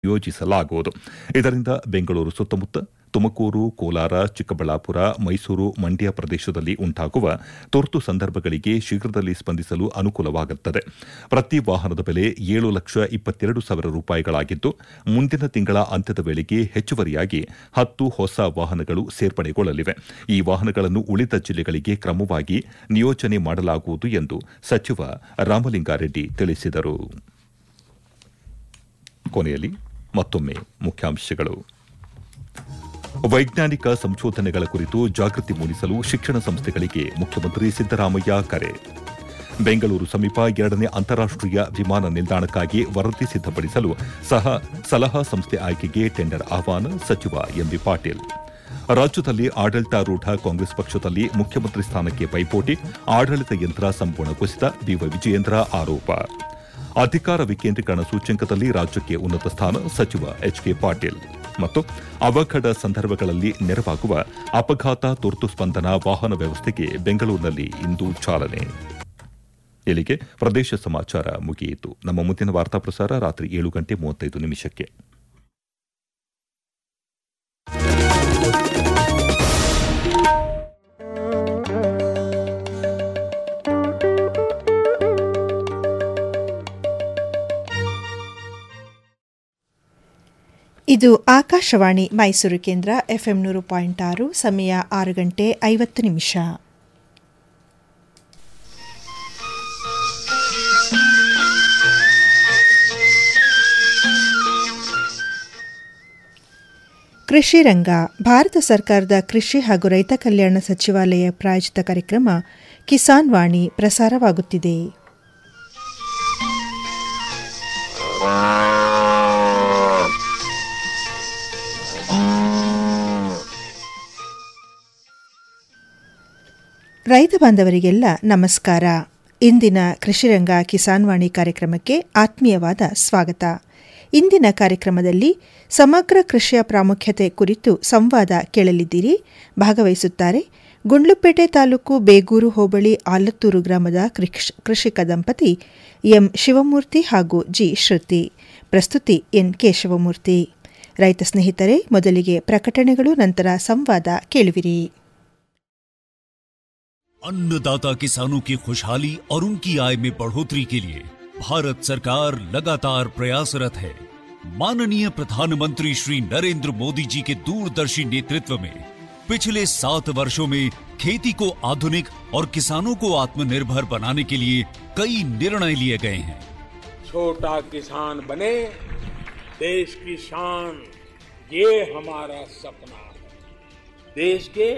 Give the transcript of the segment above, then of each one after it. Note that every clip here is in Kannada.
ನಿಯೋಜಿಸಲಾಗುವುದು ಇದರಿಂದ ಬೆಂಗಳೂರು ಸುತ್ತಮುತ್ತ ತುಮಕೂರು ಕೋಲಾರ ಚಿಕ್ಕಬಳ್ಳಾಪುರ ಮೈಸೂರು ಮಂಡ್ಯ ಪ್ರದೇಶದಲ್ಲಿ ಉಂಟಾಗುವ ತುರ್ತು ಸಂದರ್ಭಗಳಿಗೆ ಶೀಘ್ರದಲ್ಲಿ ಸ್ಪಂದಿಸಲು ಅನುಕೂಲವಾಗುತ್ತದೆ ಪ್ರತಿ ವಾಹನದ ಬೆಲೆ ಏಳು ಲಕ್ಷ ಇಪ್ಪತ್ತೆರಡು ಸಾವಿರ ರೂಪಾಯಿಗಳಾಗಿದ್ದು ಮುಂದಿನ ತಿಂಗಳ ಅಂತ್ಯದ ವೇಳೆಗೆ ಹೆಚ್ಚುವರಿಯಾಗಿ ಹತ್ತು ಹೊಸ ವಾಹನಗಳು ಸೇರ್ಪಡೆಗೊಳ್ಳಲಿವೆ ಈ ವಾಹನಗಳನ್ನು ಉಳಿದ ಜಿಲ್ಲೆಗಳಿಗೆ ಕ್ರಮವಾಗಿ ನಿಯೋಜನೆ ಮಾಡಲಾಗುವುದು ಎಂದು ಸಚಿವ ರಾಮಲಿಂಗಾರೆಡ್ಡಿ ತಿಳಿಸಿದರು ಕೊನೆಯಲ್ಲಿ ಮತ್ತೊಮ್ಮೆ ಮುಖ್ಯಾಂಶಗಳು ವೈಜ್ಞಾನಿಕ ಸಂಶೋಧನೆಗಳ ಕುರಿತು ಜಾಗೃತಿ ಮೂಡಿಸಲು ಶಿಕ್ಷಣ ಸಂಸ್ಥೆಗಳಿಗೆ ಮುಖ್ಯಮಂತ್ರಿ ಸಿದ್ದರಾಮಯ್ಯ ಕರೆ ಬೆಂಗಳೂರು ಸಮೀಪ ಎರಡನೇ ಅಂತಾರಾಷ್ಟೀಯ ವಿಮಾನ ನಿಲ್ದಾಣಕ್ಕಾಗಿ ವರದಿ ಸಿದ್ದಪಡಿಸಲು ಸಹ ಸಲಹಾ ಸಂಸ್ಥೆ ಆಯ್ಕೆಗೆ ಟೆಂಡರ್ ಆಹ್ವಾನ ಸಚಿವ ಎಂಬಿ ಪಾಟೀಲ್ ರಾಜ್ಯದಲ್ಲಿ ಆಡಳಿತಾರೂಢ ಕಾಂಗ್ರೆಸ್ ಪಕ್ಷದಲ್ಲಿ ಮುಖ್ಯಮಂತ್ರಿ ಸ್ಥಾನಕ್ಕೆ ಪೈಪೋಟಿ ಆಡಳಿತ ಯಂತ್ರ ಸಂಪೂರ್ಣ ಕುಸಿತ ಬಿವೈ ವಿಜಯೇಂದ್ರ ಆರೋಪ ಅಧಿಕಾರ ವಿಕೇಂದ್ರೀಕರಣ ಸೂಚ್ಯಂಕದಲ್ಲಿ ರಾಜ್ಯಕ್ಕೆ ಉನ್ನತ ಸ್ಥಾನ ಸಚಿವ ಎಚ್ಕೆ ಪಾಟೀಲ್ ಮತ್ತು ಅವಘಡ ಸಂದರ್ಭಗಳಲ್ಲಿ ನೆರವಾಗುವ ಅಪಘಾತ ತುರ್ತು ಸ್ಪಂದನಾ ವಾಹನ ವ್ಯವಸ್ಥೆಗೆ ಬೆಂಗಳೂರಿನಲ್ಲಿ ಇಂದು ಚಾಲನೆ ಇಲ್ಲಿಗೆ ಪ್ರದೇಶ ಸಮಾಚಾರ ಮುಗಿಯಿತು ನಮ್ಮ ಮುಂದಿನ ವಾರ್ತಾ ಪ್ರಸಾರ ರಾತ್ರಿ ಏಳು ಗಂಟೆ ಮೂವತ್ತೈದು ನಿಮಿಷಕ್ಕೆ ಇದು ಆಕಾಶವಾಣಿ ಮೈಸೂರು ಕೇಂದ್ರ ಎಫ್ಎಂ ನೂರು ಪಾಯಿಂಟ್ ಆರು ಸಮಯ ಆರು ಗಂಟೆ ಐವತ್ತು ನಿಮಿಷ ಕೃಷಿ ರಂಗ ಭಾರತ ಸರ್ಕಾರದ ಕೃಷಿ ಹಾಗೂ ರೈತ ಕಲ್ಯಾಣ ಸಚಿವಾಲಯ ಪ್ರಾಯೋಜಿತ ಕಾರ್ಯಕ್ರಮ ಕಿಸಾನ್ ವಾಣಿ ಪ್ರಸಾರವಾಗುತ್ತಿದೆ ರೈತ ಬಾಂಧವರಿಗೆಲ್ಲ ನಮಸ್ಕಾರ ಇಂದಿನ ಕೃಷಿರಂಗ ಕಿಸಾನ್ ವಾಣಿ ಕಾರ್ಯಕ್ರಮಕ್ಕೆ ಆತ್ಮೀಯವಾದ ಸ್ವಾಗತ ಇಂದಿನ ಕಾರ್ಯಕ್ರಮದಲ್ಲಿ ಸಮಗ್ರ ಕೃಷಿಯ ಪ್ರಾಮುಖ್ಯತೆ ಕುರಿತು ಸಂವಾದ ಕೇಳಲಿದ್ದೀರಿ ಭಾಗವಹಿಸುತ್ತಾರೆ ಗುಂಡ್ಲುಪೇಟೆ ತಾಲೂಕು ಬೇಗೂರು ಹೋಬಳಿ ಆಲತ್ತೂರು ಗ್ರಾಮದ ಕೃಷಿಕ ದಂಪತಿ ಎಂ ಶಿವಮೂರ್ತಿ ಹಾಗೂ ಜಿ ಶ್ರುತಿ ಪ್ರಸ್ತುತಿ ಎನ್ ಕೇಶವಮೂರ್ತಿ ರೈತ ಸ್ನೇಹಿತರೆ ಮೊದಲಿಗೆ ಪ್ರಕಟಣೆಗಳು ನಂತರ ಸಂವಾದ ಕೇಳುವಿರಿ अन्नदाता किसानों की खुशहाली और उनकी आय में बढ़ोतरी के लिए भारत सरकार लगातार प्रयासरत है माननीय प्रधानमंत्री श्री नरेंद्र मोदी जी के दूरदर्शी नेतृत्व में पिछले सात वर्षों में खेती को आधुनिक और किसानों को आत्मनिर्भर बनाने के लिए कई निर्णय लिए गए हैं छोटा किसान बने देश की शान ये हमारा सपना है देश के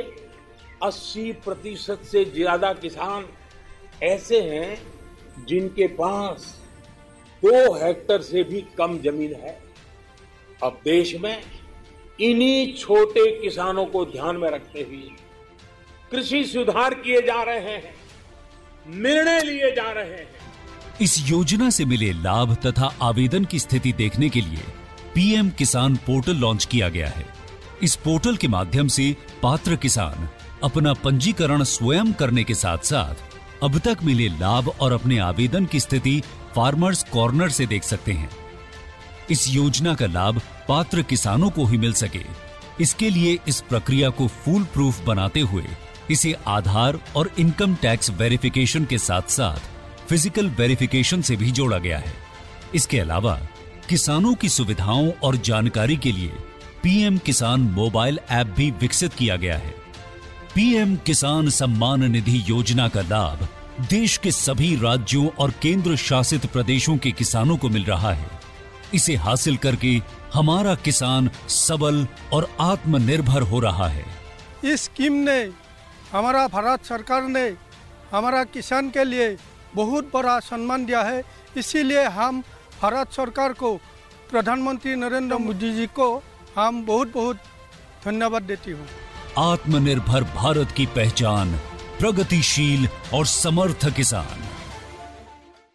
80 प्रतिशत से ज्यादा किसान ऐसे हैं जिनके पास दो हेक्टर से भी कम जमीन है अब देश में इन्हीं छोटे किसानों को ध्यान में रखते हुए कृषि सुधार किए जा रहे हैं निर्णय लिए जा रहे हैं इस योजना से मिले लाभ तथा आवेदन की स्थिति देखने के लिए पीएम किसान पोर्टल लॉन्च किया गया है इस पोर्टल के माध्यम से पात्र किसान अपना पंजीकरण स्वयं करने के साथ साथ अब तक मिले लाभ और अपने आवेदन की स्थिति फार्मर्स कॉर्नर से देख सकते हैं इस योजना का लाभ पात्र किसानों को ही मिल सके इसके लिए इस प्रक्रिया को फूल प्रूफ बनाते हुए इसे आधार और इनकम टैक्स वेरिफिकेशन के साथ साथ फिजिकल वेरिफिकेशन से भी जोड़ा गया है इसके अलावा किसानों की सुविधाओं और जानकारी के लिए पीएम किसान मोबाइल ऐप भी विकसित किया गया है पीएम किसान सम्मान निधि योजना का लाभ देश के सभी राज्यों और केंद्र शासित प्रदेशों के किसानों को मिल रहा है इसे हासिल करके हमारा किसान सबल और आत्मनिर्भर हो रहा है इस स्कीम ने हमारा भारत सरकार ने हमारा किसान के लिए बहुत बड़ा सम्मान दिया है इसीलिए हम भारत सरकार को प्रधानमंत्री नरेंद्र मोदी जी को हम बहुत बहुत धन्यवाद देती हूँ आत्मनिर्भर भारत की पहचान प्रगतिशील और समर्थ किसान अभी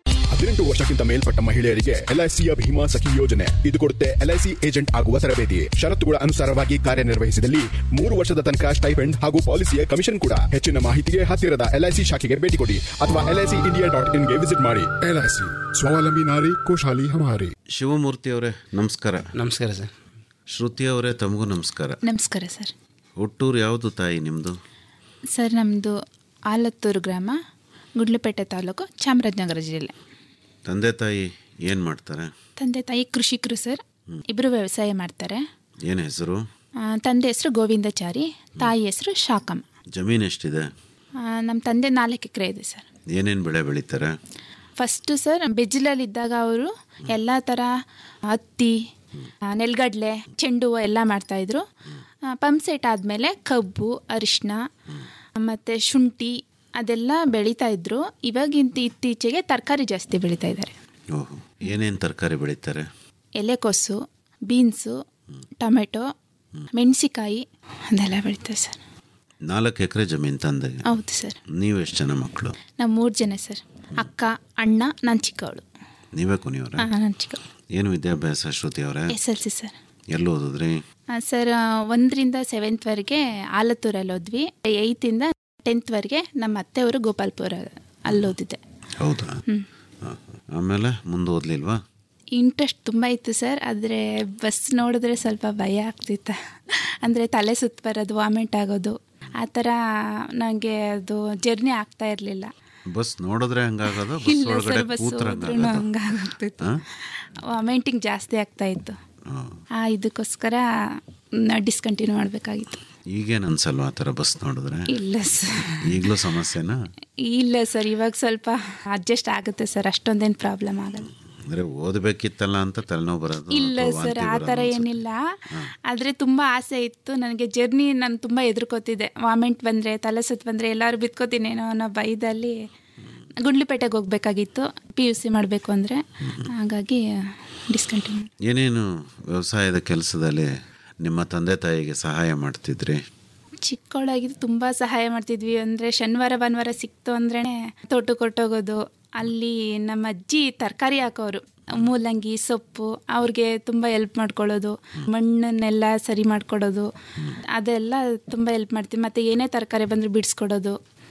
ಹದಿನೆಂಟು ವರ್ಷಕ್ಕಿಂತ ಮೇಲ್ಪಟ್ಟ ಮಹಿಳೆಯರಿಗೆ ಎಲ್ಐಸಿಯ ಭೀಮಾ ಸಖಿ ಯೋಜನೆ ಇದು ಕೊಡುತ್ತೆ ಎಲ್ಐಸಿ ಏಜೆಂಟ್ ಆಗುವ ತರಬೇತಿ ಷರತ್ತುಗಳ ಅನುಸಾರವಾಗಿ ಕಾರ್ಯನಿರ್ವಹಿಸಿದಲ್ಲಿ ಮೂರು ವರ್ಷದ ತನಕ ಸ್ಟೈಫೆಂಡ್ ಹಾಗೂ ಪಾಲಿಸಿಯ ಕಮಿಷನ್ ಕೂಡ ಹೆಚ್ಚಿನ ಮಾಹಿತಿಗೆ ಹತ್ತಿರದ ಎಲ್ಐಸಿ ಶಾಖೆಗೆ ಭೇಟಿ ಕೊಡಿ ಅಥವಾ ಎಲ್ಐಸಿ ಇಂಡಿಯಾ ಡಾಟ್ ಇನ್ಗೆ ವಿಸಿಟ್ ಮಾಡಿ ಎಲ್ಐಸಿ ಸ್ವಾವಲಂಬಿ ನಾರಿ ಕೋಶಾಲಿ ಹಮಾರಿ ಶಿವಮೂರ್ತಿ ಅವರೇ ನಮಸ್ಕಾರ ನಮಸ್ಕಾರ ಸರ್ ಶ್ರುತಿ ಅವರೇ ತಮಗೂ ನಮಸ್ಕಾರ ನಮಸ್ಕಾರ ಸರ್ ಹುಟ್ಟೂರು ಯಾವುದು ತಾಯಿ ನಿಮ್ಮದು ಸರ್ ನಮ್ಮದು ಆಲತ್ತೂರು ಗ್ರಾಮ ಗುಡ್ಲುಪೇಟೆ ತಾಲೂಕು ಚಾಮರಾಜನಗರ ಜಿಲ್ಲೆ ತಂದೆ ತಾಯಿ ಏನು ಮಾಡ್ತಾರೆ ತಂದೆ ತಾಯಿ ಕೃಷಿಕರು ಸರ್ ಇಬ್ಬರು ವ್ಯವಸಾಯ ಮಾಡ್ತಾರೆ ಏನು ಹೆಸರು ಆ, ತಂದೆ ಹೆಸರು ಗೋವಿಂದಾಚಾರಿ ತಾಯಿ ಹೆಸರು ಶಾಕಮ್ಮ ಜಮೀನು ಎಷ್ಟಿದೆ ಆ, ನಮ್ಮ ತಂದೆ ನಾಲ್ಕು ಎಕರೆ ಇದೆ ಸರ್ ಏನೇನು ಬೆಳೆ ಬೆಳೀತಾರೆ ಫಸ್ಟು ಸರ್ ಬೆಜ್ಜಿಲಲ್ಲಿದ್ದಾಗ ಅವರು ಎಲ್ಲ ಥರ ಹತ್ತಿ ಆ, ನೆಲಗಡಲೆ ಚೆಂಡು ಹೂವು ಎಲ್ಲ ಮಾಡ್ತಾಯಿದ್ರು ಪಂಪ್ ಸೆಟ್ ಆದಮೇಲೆ ಕಬ್ಬು ಅರಿಶಿನ ಮತ್ತು ಶುಂಠಿ ಅದೆಲ್ಲ ಬೆಳೀತಾ ಇದ್ರು ಇವಾಗಿಂತ ಇತ್ತೀಚೆಗೆ ತರಕಾರಿ ಜಾಸ್ತಿ ಬೆಳೀತಾ ಇದ್ದಾರೆ ಓಹೋ ಏನೇನು ತರಕಾರಿ ಬೆಳೀತಾರೆ ಎಲೆಕೋಸು ಬೀನ್ಸು ಟೊಮೆಟೊ ಮೆಣಸಿಕಾಯಿ ಅದೆಲ್ಲ ಬೆಳೀತಾರೆ ಸರ್ ನಾಲ್ಕು ಎಕರೆ ಜಮೀನು ತಂದೆಗೆ ಹೌದು ಸರ್ ನೀವು ಎಷ್ಟು ಜನ ಮಕ್ಕಳು ನಾವು ಮೂರು ಜನ ಸರ್ ಅಕ್ಕ ಅಣ್ಣ ನಾನು ಚಿಕ್ಕವಳು ನೀವೇ ಕೊನೆಯವರ ಹಾಂ ನಾನು ಚಿಕ್ಕವಳು ಏನು ವಿದ್ಯಾಭ್ಯಾಸ ಶ್ರುತಿ ಅವರೇ ಎಸ್ ಎಲ್ ಸಿ ಸರ್ ಎಲ್ಲಿ ಓದಿದ್ರಿ ಆ, ಸರ್ ಆ, ಒಂದರಿಂದ ಸೆವೆಂತ್ವರೆಗೆ ಆಲತ್ತೂರಲ್ಲಿ ಓದ್ವಿ ಏಯ್ತಿಂದ ಟೆಂತ್ವರೆಗೆ ನಮ್ಮ ಅತ್ತೆಯವರು ಗೋಪಾಲ್ಪುರ ಅಲ್ಲಿ ಓದಿದ್ದೆ ಹೌದಾ ಹಾಂ, ಹಾಂ. ಆಮೇಲೆ ಮುಂದೆ ಓದಲಿಲ್ವಾ ಇಂಟ್ರೆಸ್ಟ್ ತುಂಬ ಇತ್ತು ಸರ್ ಆದರೆ ಬಸ್ ನೋಡಿದ್ರೆ ಸ್ವಲ್ಪ ಭಯ ಆಗ್ತಿತ್ತು ಅಂದರೆ ತಲೆ ಸುತ್ತ ಬರೋದು ವಾಮಿಟ್ ಆಗೋದು ಆ ಥರ ನನಗೆ ಅದು ಜರ್ನಿ ಆಗ್ತಾ ಇರಲಿಲ್ಲ ಬಸ್ ನೋಡಿದ್ರೆ ಹಂಗಾಗೋದು ಬಸ್ ಇಲ್ಲ ಒಳಗಡೆ ಸರ್ ಬಸ್ ಕೂತ್ರೆ ಹೋದ್ರೂ ಹಂಗಾಗೋದು ಹಂಗಾಗ್ತಿತ್ತು ಹಾಂ ವಾಮಿಂಟಿಂಗ್ ಜಾಸ್ತಿ ಆಗ್ತಾ ಇತ್ತು ಹಾಂ. ಆ ಇದಕ್ಕೋಸ್ಕರ ಡಿಸ್ಕಂಟಿನ್ಯೂ ಮಾಡಬೇಕಾಗಿತ್ತು ಈಗೇನು ಅನ್ಸಲ್ವಾ ಆ ಥರ ಬಸ್ ನೋಡಿದ್ರೆ ಇಲ್ಲ ಸರ್ ಈಗಲೂ ಸಮಸ್ಯೆನಾ ಇಲ್ಲ ಸರ್ ಇವಾಗ ಸ್ವಲ್ಪ ಅಡ್ಜಸ್ಟ್ ಆಗುತ್ತೆ ಸರ್ ಅಷ್ಟೊಂದೇನು ಪ್ರಾಬ್ಲಮ್ ಆಗಲ್ಲ ಅಂದ್ರೆ ಓದಬೇಕಿತ್ತಲ್ಲ ಅಂತ ತಲೆನೋವು ಬರೋದು ಇಲ್ಲ ಅಥವಾ ಸರ್ ವಾಂತಿ ಆ ಬರೋದು ಥರ ಅನ್ಸುತ್ತೆ. ಏನಿಲ್ಲ ಆದರೆ ತುಂಬ ಆಸೆ ಇತ್ತು ನನಗೆ ಜರ್ನಿ ನಾನು ತುಂಬ ಎದುರ್ಕೋತಿದ್ದೆ ವಾಮಿಂಟ್ ಬಂದರೆ ತಲೆ ಸುತ್ತ ಬಂದರೆ ಎಲ್ಲರೂ ಬಿತ್ಕೋತೀನೇನೋ ಅನ್ನೋ ಭಯದಲ್ಲಿ ಗುಂಡ್ಲುಪೇಟೆಗೆ ಹೋಗ್ಬೇಕಾಗಿತ್ತು ಪಿ ಯು ಸಿ ಮಾಡಬೇಕು ಅಂದರೆ ಹಾಗಾಗಿ ಡಿಸ್ಕಂಟಿನ್ಯೂ ಏನೇನು ವ್ಯವಸಾಯದ ಕೆಲಸದಲ್ಲಿ ನಿಮ್ಮ ತಂದೆ ತಾಯಿಗೆ ಸಹಾಯ ಮಾಡ್ತಿದ್ರಿ ಚಿಕ್ಕವಳಾಗಿದ್ದು ತುಂಬ ಸಹಾಯ ಮಾಡ್ತಿದ್ವಿ ಅಂದರೆ ಶನಿವಾರ ಭಾನುವಾರ ಸಿಕ್ತು ಅಂದ್ರೇ ತೋಟಕ್ಕೆ ಹೊರ್ಟೋಗೋದು ಅಲ್ಲಿ ನಮ್ಮ ಅಜ್ಜಿ ತರಕಾರಿ ಹಾಕೋರು ಮೂಲಂಗಿ ಸೊಪ್ಪು ಅವ್ರಿಗೆ ತುಂಬ ಹೆಲ್ಪ್ ಮಾಡ್ಕೊಳ್ಳೋದು ಮಣ್ಣನ್ನೆಲ್ಲ ಸರಿ ಮಾಡ್ಕೊಡೋದು ಅದೆಲ್ಲ ತುಂಬ ಹೆಲ್ಪ್ ಮಾಡ್ತೀವಿ ಮತ್ತು ಏನೇ ತರಕಾರಿ ಬಂದರೂ ಬಿಡಿಸ್ಕೊಡೋದು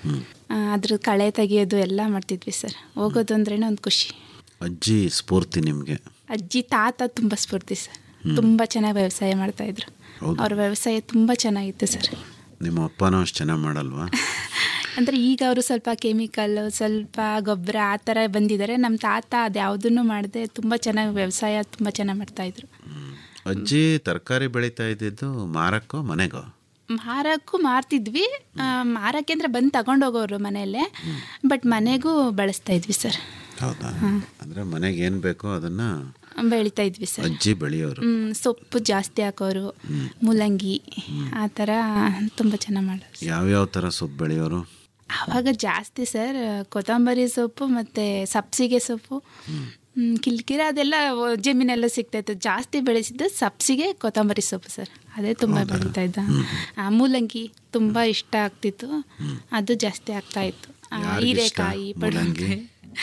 ಆ, ಅದ್ರ ಕಳೆ ತೆಗಿಯೋದು ಎಲ್ಲ ಮಾಡ್ತಿದ್ವಿ ಸರ್ ಹೋಗೋದು ಅಂದ್ರೇ ಒಂದು ಖುಷಿ ಅಜ್ಜಿ ಸ್ಫೂರ್ತಿ ನಿಮಗೆ ಅಜ್ಜಿ ತಾತ ತುಂಬ ಸ್ಫೂರ್ತಿ ಸರ್ ತುಂಬ ಚೆನ್ನಾಗಿ ವ್ಯವಸಾಯ ಮಾಡ್ತಾಯಿದ್ರು ಹೌದಾ? ಅವ್ರ ವ್ಯವಸಾಯ ತುಂಬ ಚೆನ್ನಾಗಿತ್ತು ಸರ್ ನಿಮ್ಮ ಅಪ್ಪನೂ ಅಷ್ಟು ಚೆನ್ನಾಗಿ ಮಾಡಲ್ವಾ ಅಂದರೆ ಈಗ ಅವರು ಸ್ವಲ್ಪ ಕೆಮಿಕಲ್ ಸ್ವಲ್ಪ ಗೊಬ್ಬರ ಆ ಥರ ಬಂದಿದ್ದಾರೆ ನಮ್ಮ ತಾತ ಅದು ಯಾವುದನ್ನು ಮಾಡದೆ ತುಂಬ ಚೆನ್ನಾಗಿ ವ್ಯವಸಾಯ ತುಂಬ ಚೆನ್ನಾಗಿ ಮಾಡ್ತಾಯಿದ್ರು ಅಜ್ಜಿ ತರಕಾರಿ ಬೆಳೀತಾ ಇದ್ದಿದ್ದು ಮಾರಕ್ಕೋ ಮನೆಗೋ ಮಾರಕ್ಕೂ ಮಾರ್ತಿದ್ವಿ ಆ, ಮಾರಕ್ಕೆ ಅಂದರೆ ಬಂದು ತಗೊಂಡೋಗೋರು ಮನೆಯಲ್ಲೇ ಬಟ್ ಮನೆಗೂ ಬಳಸ್ತಾ ಇದ್ವಿ ಸರ್ ಹೌದಾ ಅಂದ್ರೆ ಮನೆಗೆ ಏನು ಬೇಕೋ ಅದನ್ನ ಬೆಳಿತಾ ಇದ್ವಿ ಸರ್ ಅಜ್ಜಿ ಬೆಳೆಯೋರು ಹ್ಮ್, ಸೊಪ್ಪು ಜಾಸ್ತಿ ಹಾಕೋರು ಮೂಲಂಗಿ ಆ ಥರ ತುಂಬ ಚೆನ್ನಾಗಿ ಮಾಡೋರು ಯಾವ್ಯಾವ ಥರ ಸೊಪ್ಪು ಬೆಳೆಯೋರು ಆವಾಗ ಜಾಸ್ತಿ ಸರ್ ಕೊತ್ತಂಬರಿ ಸೊಪ್ಪು ಮತ್ತು ಸಬ್ಸಿಗೆ ಸೊಪ್ಪು ಹ್ಮ್, ಕಿಲ್ಕಿರ ಅದೆಲ್ಲ ಒ- ಜಮೀನೆಲ್ಲ ಸಿಗ್ತಾಯಿತ್ತು ಜಾಸ್ತಿ ಬೆಳೆಸಿದ್ದು ಸಬ್ಸಿಗೆ ಕೊತ್ತಂಬರಿ ಸೊಪ್ಪು ಸರ್ ಅದೇ ತುಂಬ ಬೆಳೀತಾ ಇದ್ದ ಆ, ಮೂಲಂಗಿ ತುಂಬ ಇಷ್ಟ ಆಗ್ತಿತ್ತು ಅದು ಜಾಸ್ತಿ ಆಗ್ತಾ ಇತ್ತು ಆ, ಯಾರಿಗಿಷ್ಟ ಹೀರೆಕಾಯಿ ಪಡವಲಕಾಯಿ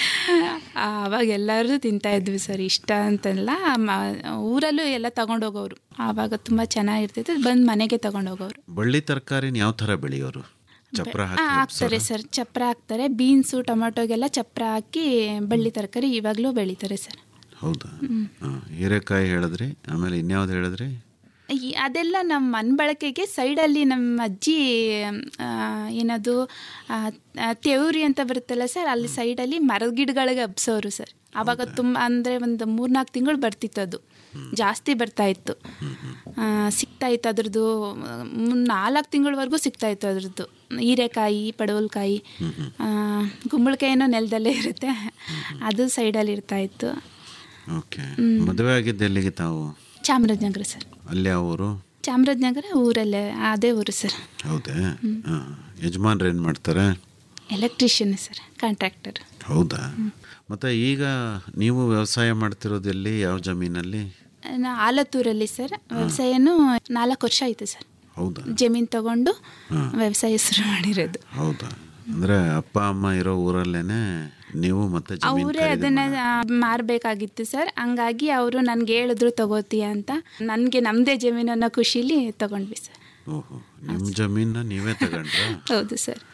ಆವಾಗ ಎಲ್ಲರೂ ತಿಂತಾ ಇದ್ವಿ ಸರ್ ಇಷ್ಟ ಅಂತಲ್ಲ ಮ- ಊರಲ್ಲೂ ಎಲ್ಲ ತಗೊಂಡೋಗೋರು ಆವಾಗ ತುಂಬ ಚೆನ್ನಾಗಿರ್ತಿತ್ತು ಬಂದು ಮನೆಗೆ ತಗೊಂಡೋಗೋರು ಬಳ್ಳಿ ತರಕಾರಿನ ಯಾವ ಥರ ಬೆಳೆಯೋರು ಚಪ್ರ ಆ, ಹಾಕಿ ಹಾಕ್ತಾರೆ ಸರ್ ಚಪ್ರ ಹಾಕ್ತಾರೆ ಬೀನ್ಸು ಟೊಮೆಟೊಗೆಲ್ಲ ಚಪ್ರ ಹಾಕಿ ಬಳ್ಳಿ ತರಕಾರಿ ಇವಾಗಲೂ ಬೆಳೀತಾರೆ ಸರ್ ಹೌದಾ ಹಾಂ ಹೀರೆಕಾಯಿ ಹೇಳಿದ್ರಿ ಆಮೇಲೆ ಇನ್ಯಾವ್ದು ಹೇಳಿದ್ರಿ ಈ- ಅದೆಲ್ಲ ನಮ್ಮ ಮನೆ ಬಳಕೆಗೆ ಸೈಡಲ್ಲಿ ನಮ್ಮ ಅಜ್ಜಿ ಆ, ಏನದು ಆ, ಆ, ತೆವ್ರಿ ಅಂತ ಬರುತ್ತಲ್ಲ ಸರ್ ಅಲ್ಲಿ ಸೈಡಲ್ಲಿ ಮರದ ಗಿಡಗಳಿಗೆ ಹಬ್ಸೋರು ಸರ್ ಆವಾಗ ತುಂಬ ಅಂದರೆ ಒಂದು ಮೂರ್ನಾಲ್ಕು ತಿಂಗಳು ಬರ್ತಿತ್ತು ಅದು ಜಾಸ್ತಿ ಬರ್ತಾ ಇತ್ತು ಆ, ಸಿಗ್ತಾ ಇತ್ತು ಅದ್ರದ್ದು ನಾಲ್ಕು ತಿಂಗಳವರೆಗೂ ಸಿಗ್ತಾ ಇತ್ತು ಅದ್ರದ್ದು ಹೀರೆಕಾಯಿ ಪಡವಲಕಾಯಿ ಗುಂಬಳಕಾಯಿ ಏನೋ ನೆಲದಲ್ಲೇ ಇರುತ್ತೆ ಅದು ಸೈಡಲ್ಲಿ ಇರ್ತಾ ಇತ್ತು ಓಕೆ ಮದುವೆ ಆಗಿದ್ದು ಎಲ್ಲಿಗೆ ತಾವು ಚಾಮರಾಜನಗರ ಸರ್ ಅಲ್ಲಿ ಯಾವ ಊರು ಚಾಮರಾಜನಗರ ಊರಲ್ಲೇ ಅದೇ ಊರು ಸರ್ ಹೌದೇ ಹಾಂ ಯಜಮಾನ್ರು ಏನು ಮಾಡ್ತಾರೆ ಎಲೆಕ್ಟ್ರಿಷಿಯನ್ ಸರ್ ಕಾಂಟ್ರಾಕ್ಟರ್ ಹೌದಾ ಮತ್ತು ಈಗ ನೀವು ವ್ಯವಸಾಯ ಮಾಡ್ತಿರೋದು ಎಲ್ಲಿ ಯಾವ ಜಮೀನಲ್ಲಿ ನಾ ಆಲತ್ತೂರಲ್ಲಿ ಸರ್ ವ್ಯವಸಾಯನೂ ನಾಲ್ಕು ವರ್ಷ ಆಯಿತು ಸರ್ ಹೌದಾ ಜಮೀನು ತಗೊಂಡು ವ್ಯವಸಾಯ ಶುರು ಮಾಡಿರೋದು ಹೌದಾ ಅಂದರೆ ಅಪ್ಪ ಅಮ್ಮ ಇರೋ ಊರಲ್ಲೇನೆ ನೀವು ಮತ್ತೆ ಜಮೀನ್ ಅವರೇ ಖರೀದಿ ಅದನ್ನ ಮಾಡಿ- ಆ, ಮಾರ್ಬೇಕಾಗಿತ್ತು ಸರ್ ಹಂಗಾಗಿ ಅವರು ನನ್ಗೆ ಹೇಳಿದ್ರು ತಗೋತೀಯ ಅಂತ ನನಗೆ ನಮ್ಮದೇ ಜಮೀನು ಅನ್ನೋ ಖುಷಿಲಿ ತಗೊಂಡ್ವಿ ಸರ್ ಓಹೋ ನಿಮ್ಮ ಜಮೀನ ನೀವೇ ತಗೊಂಡ್ರಾ ಹೌದು ಸರ್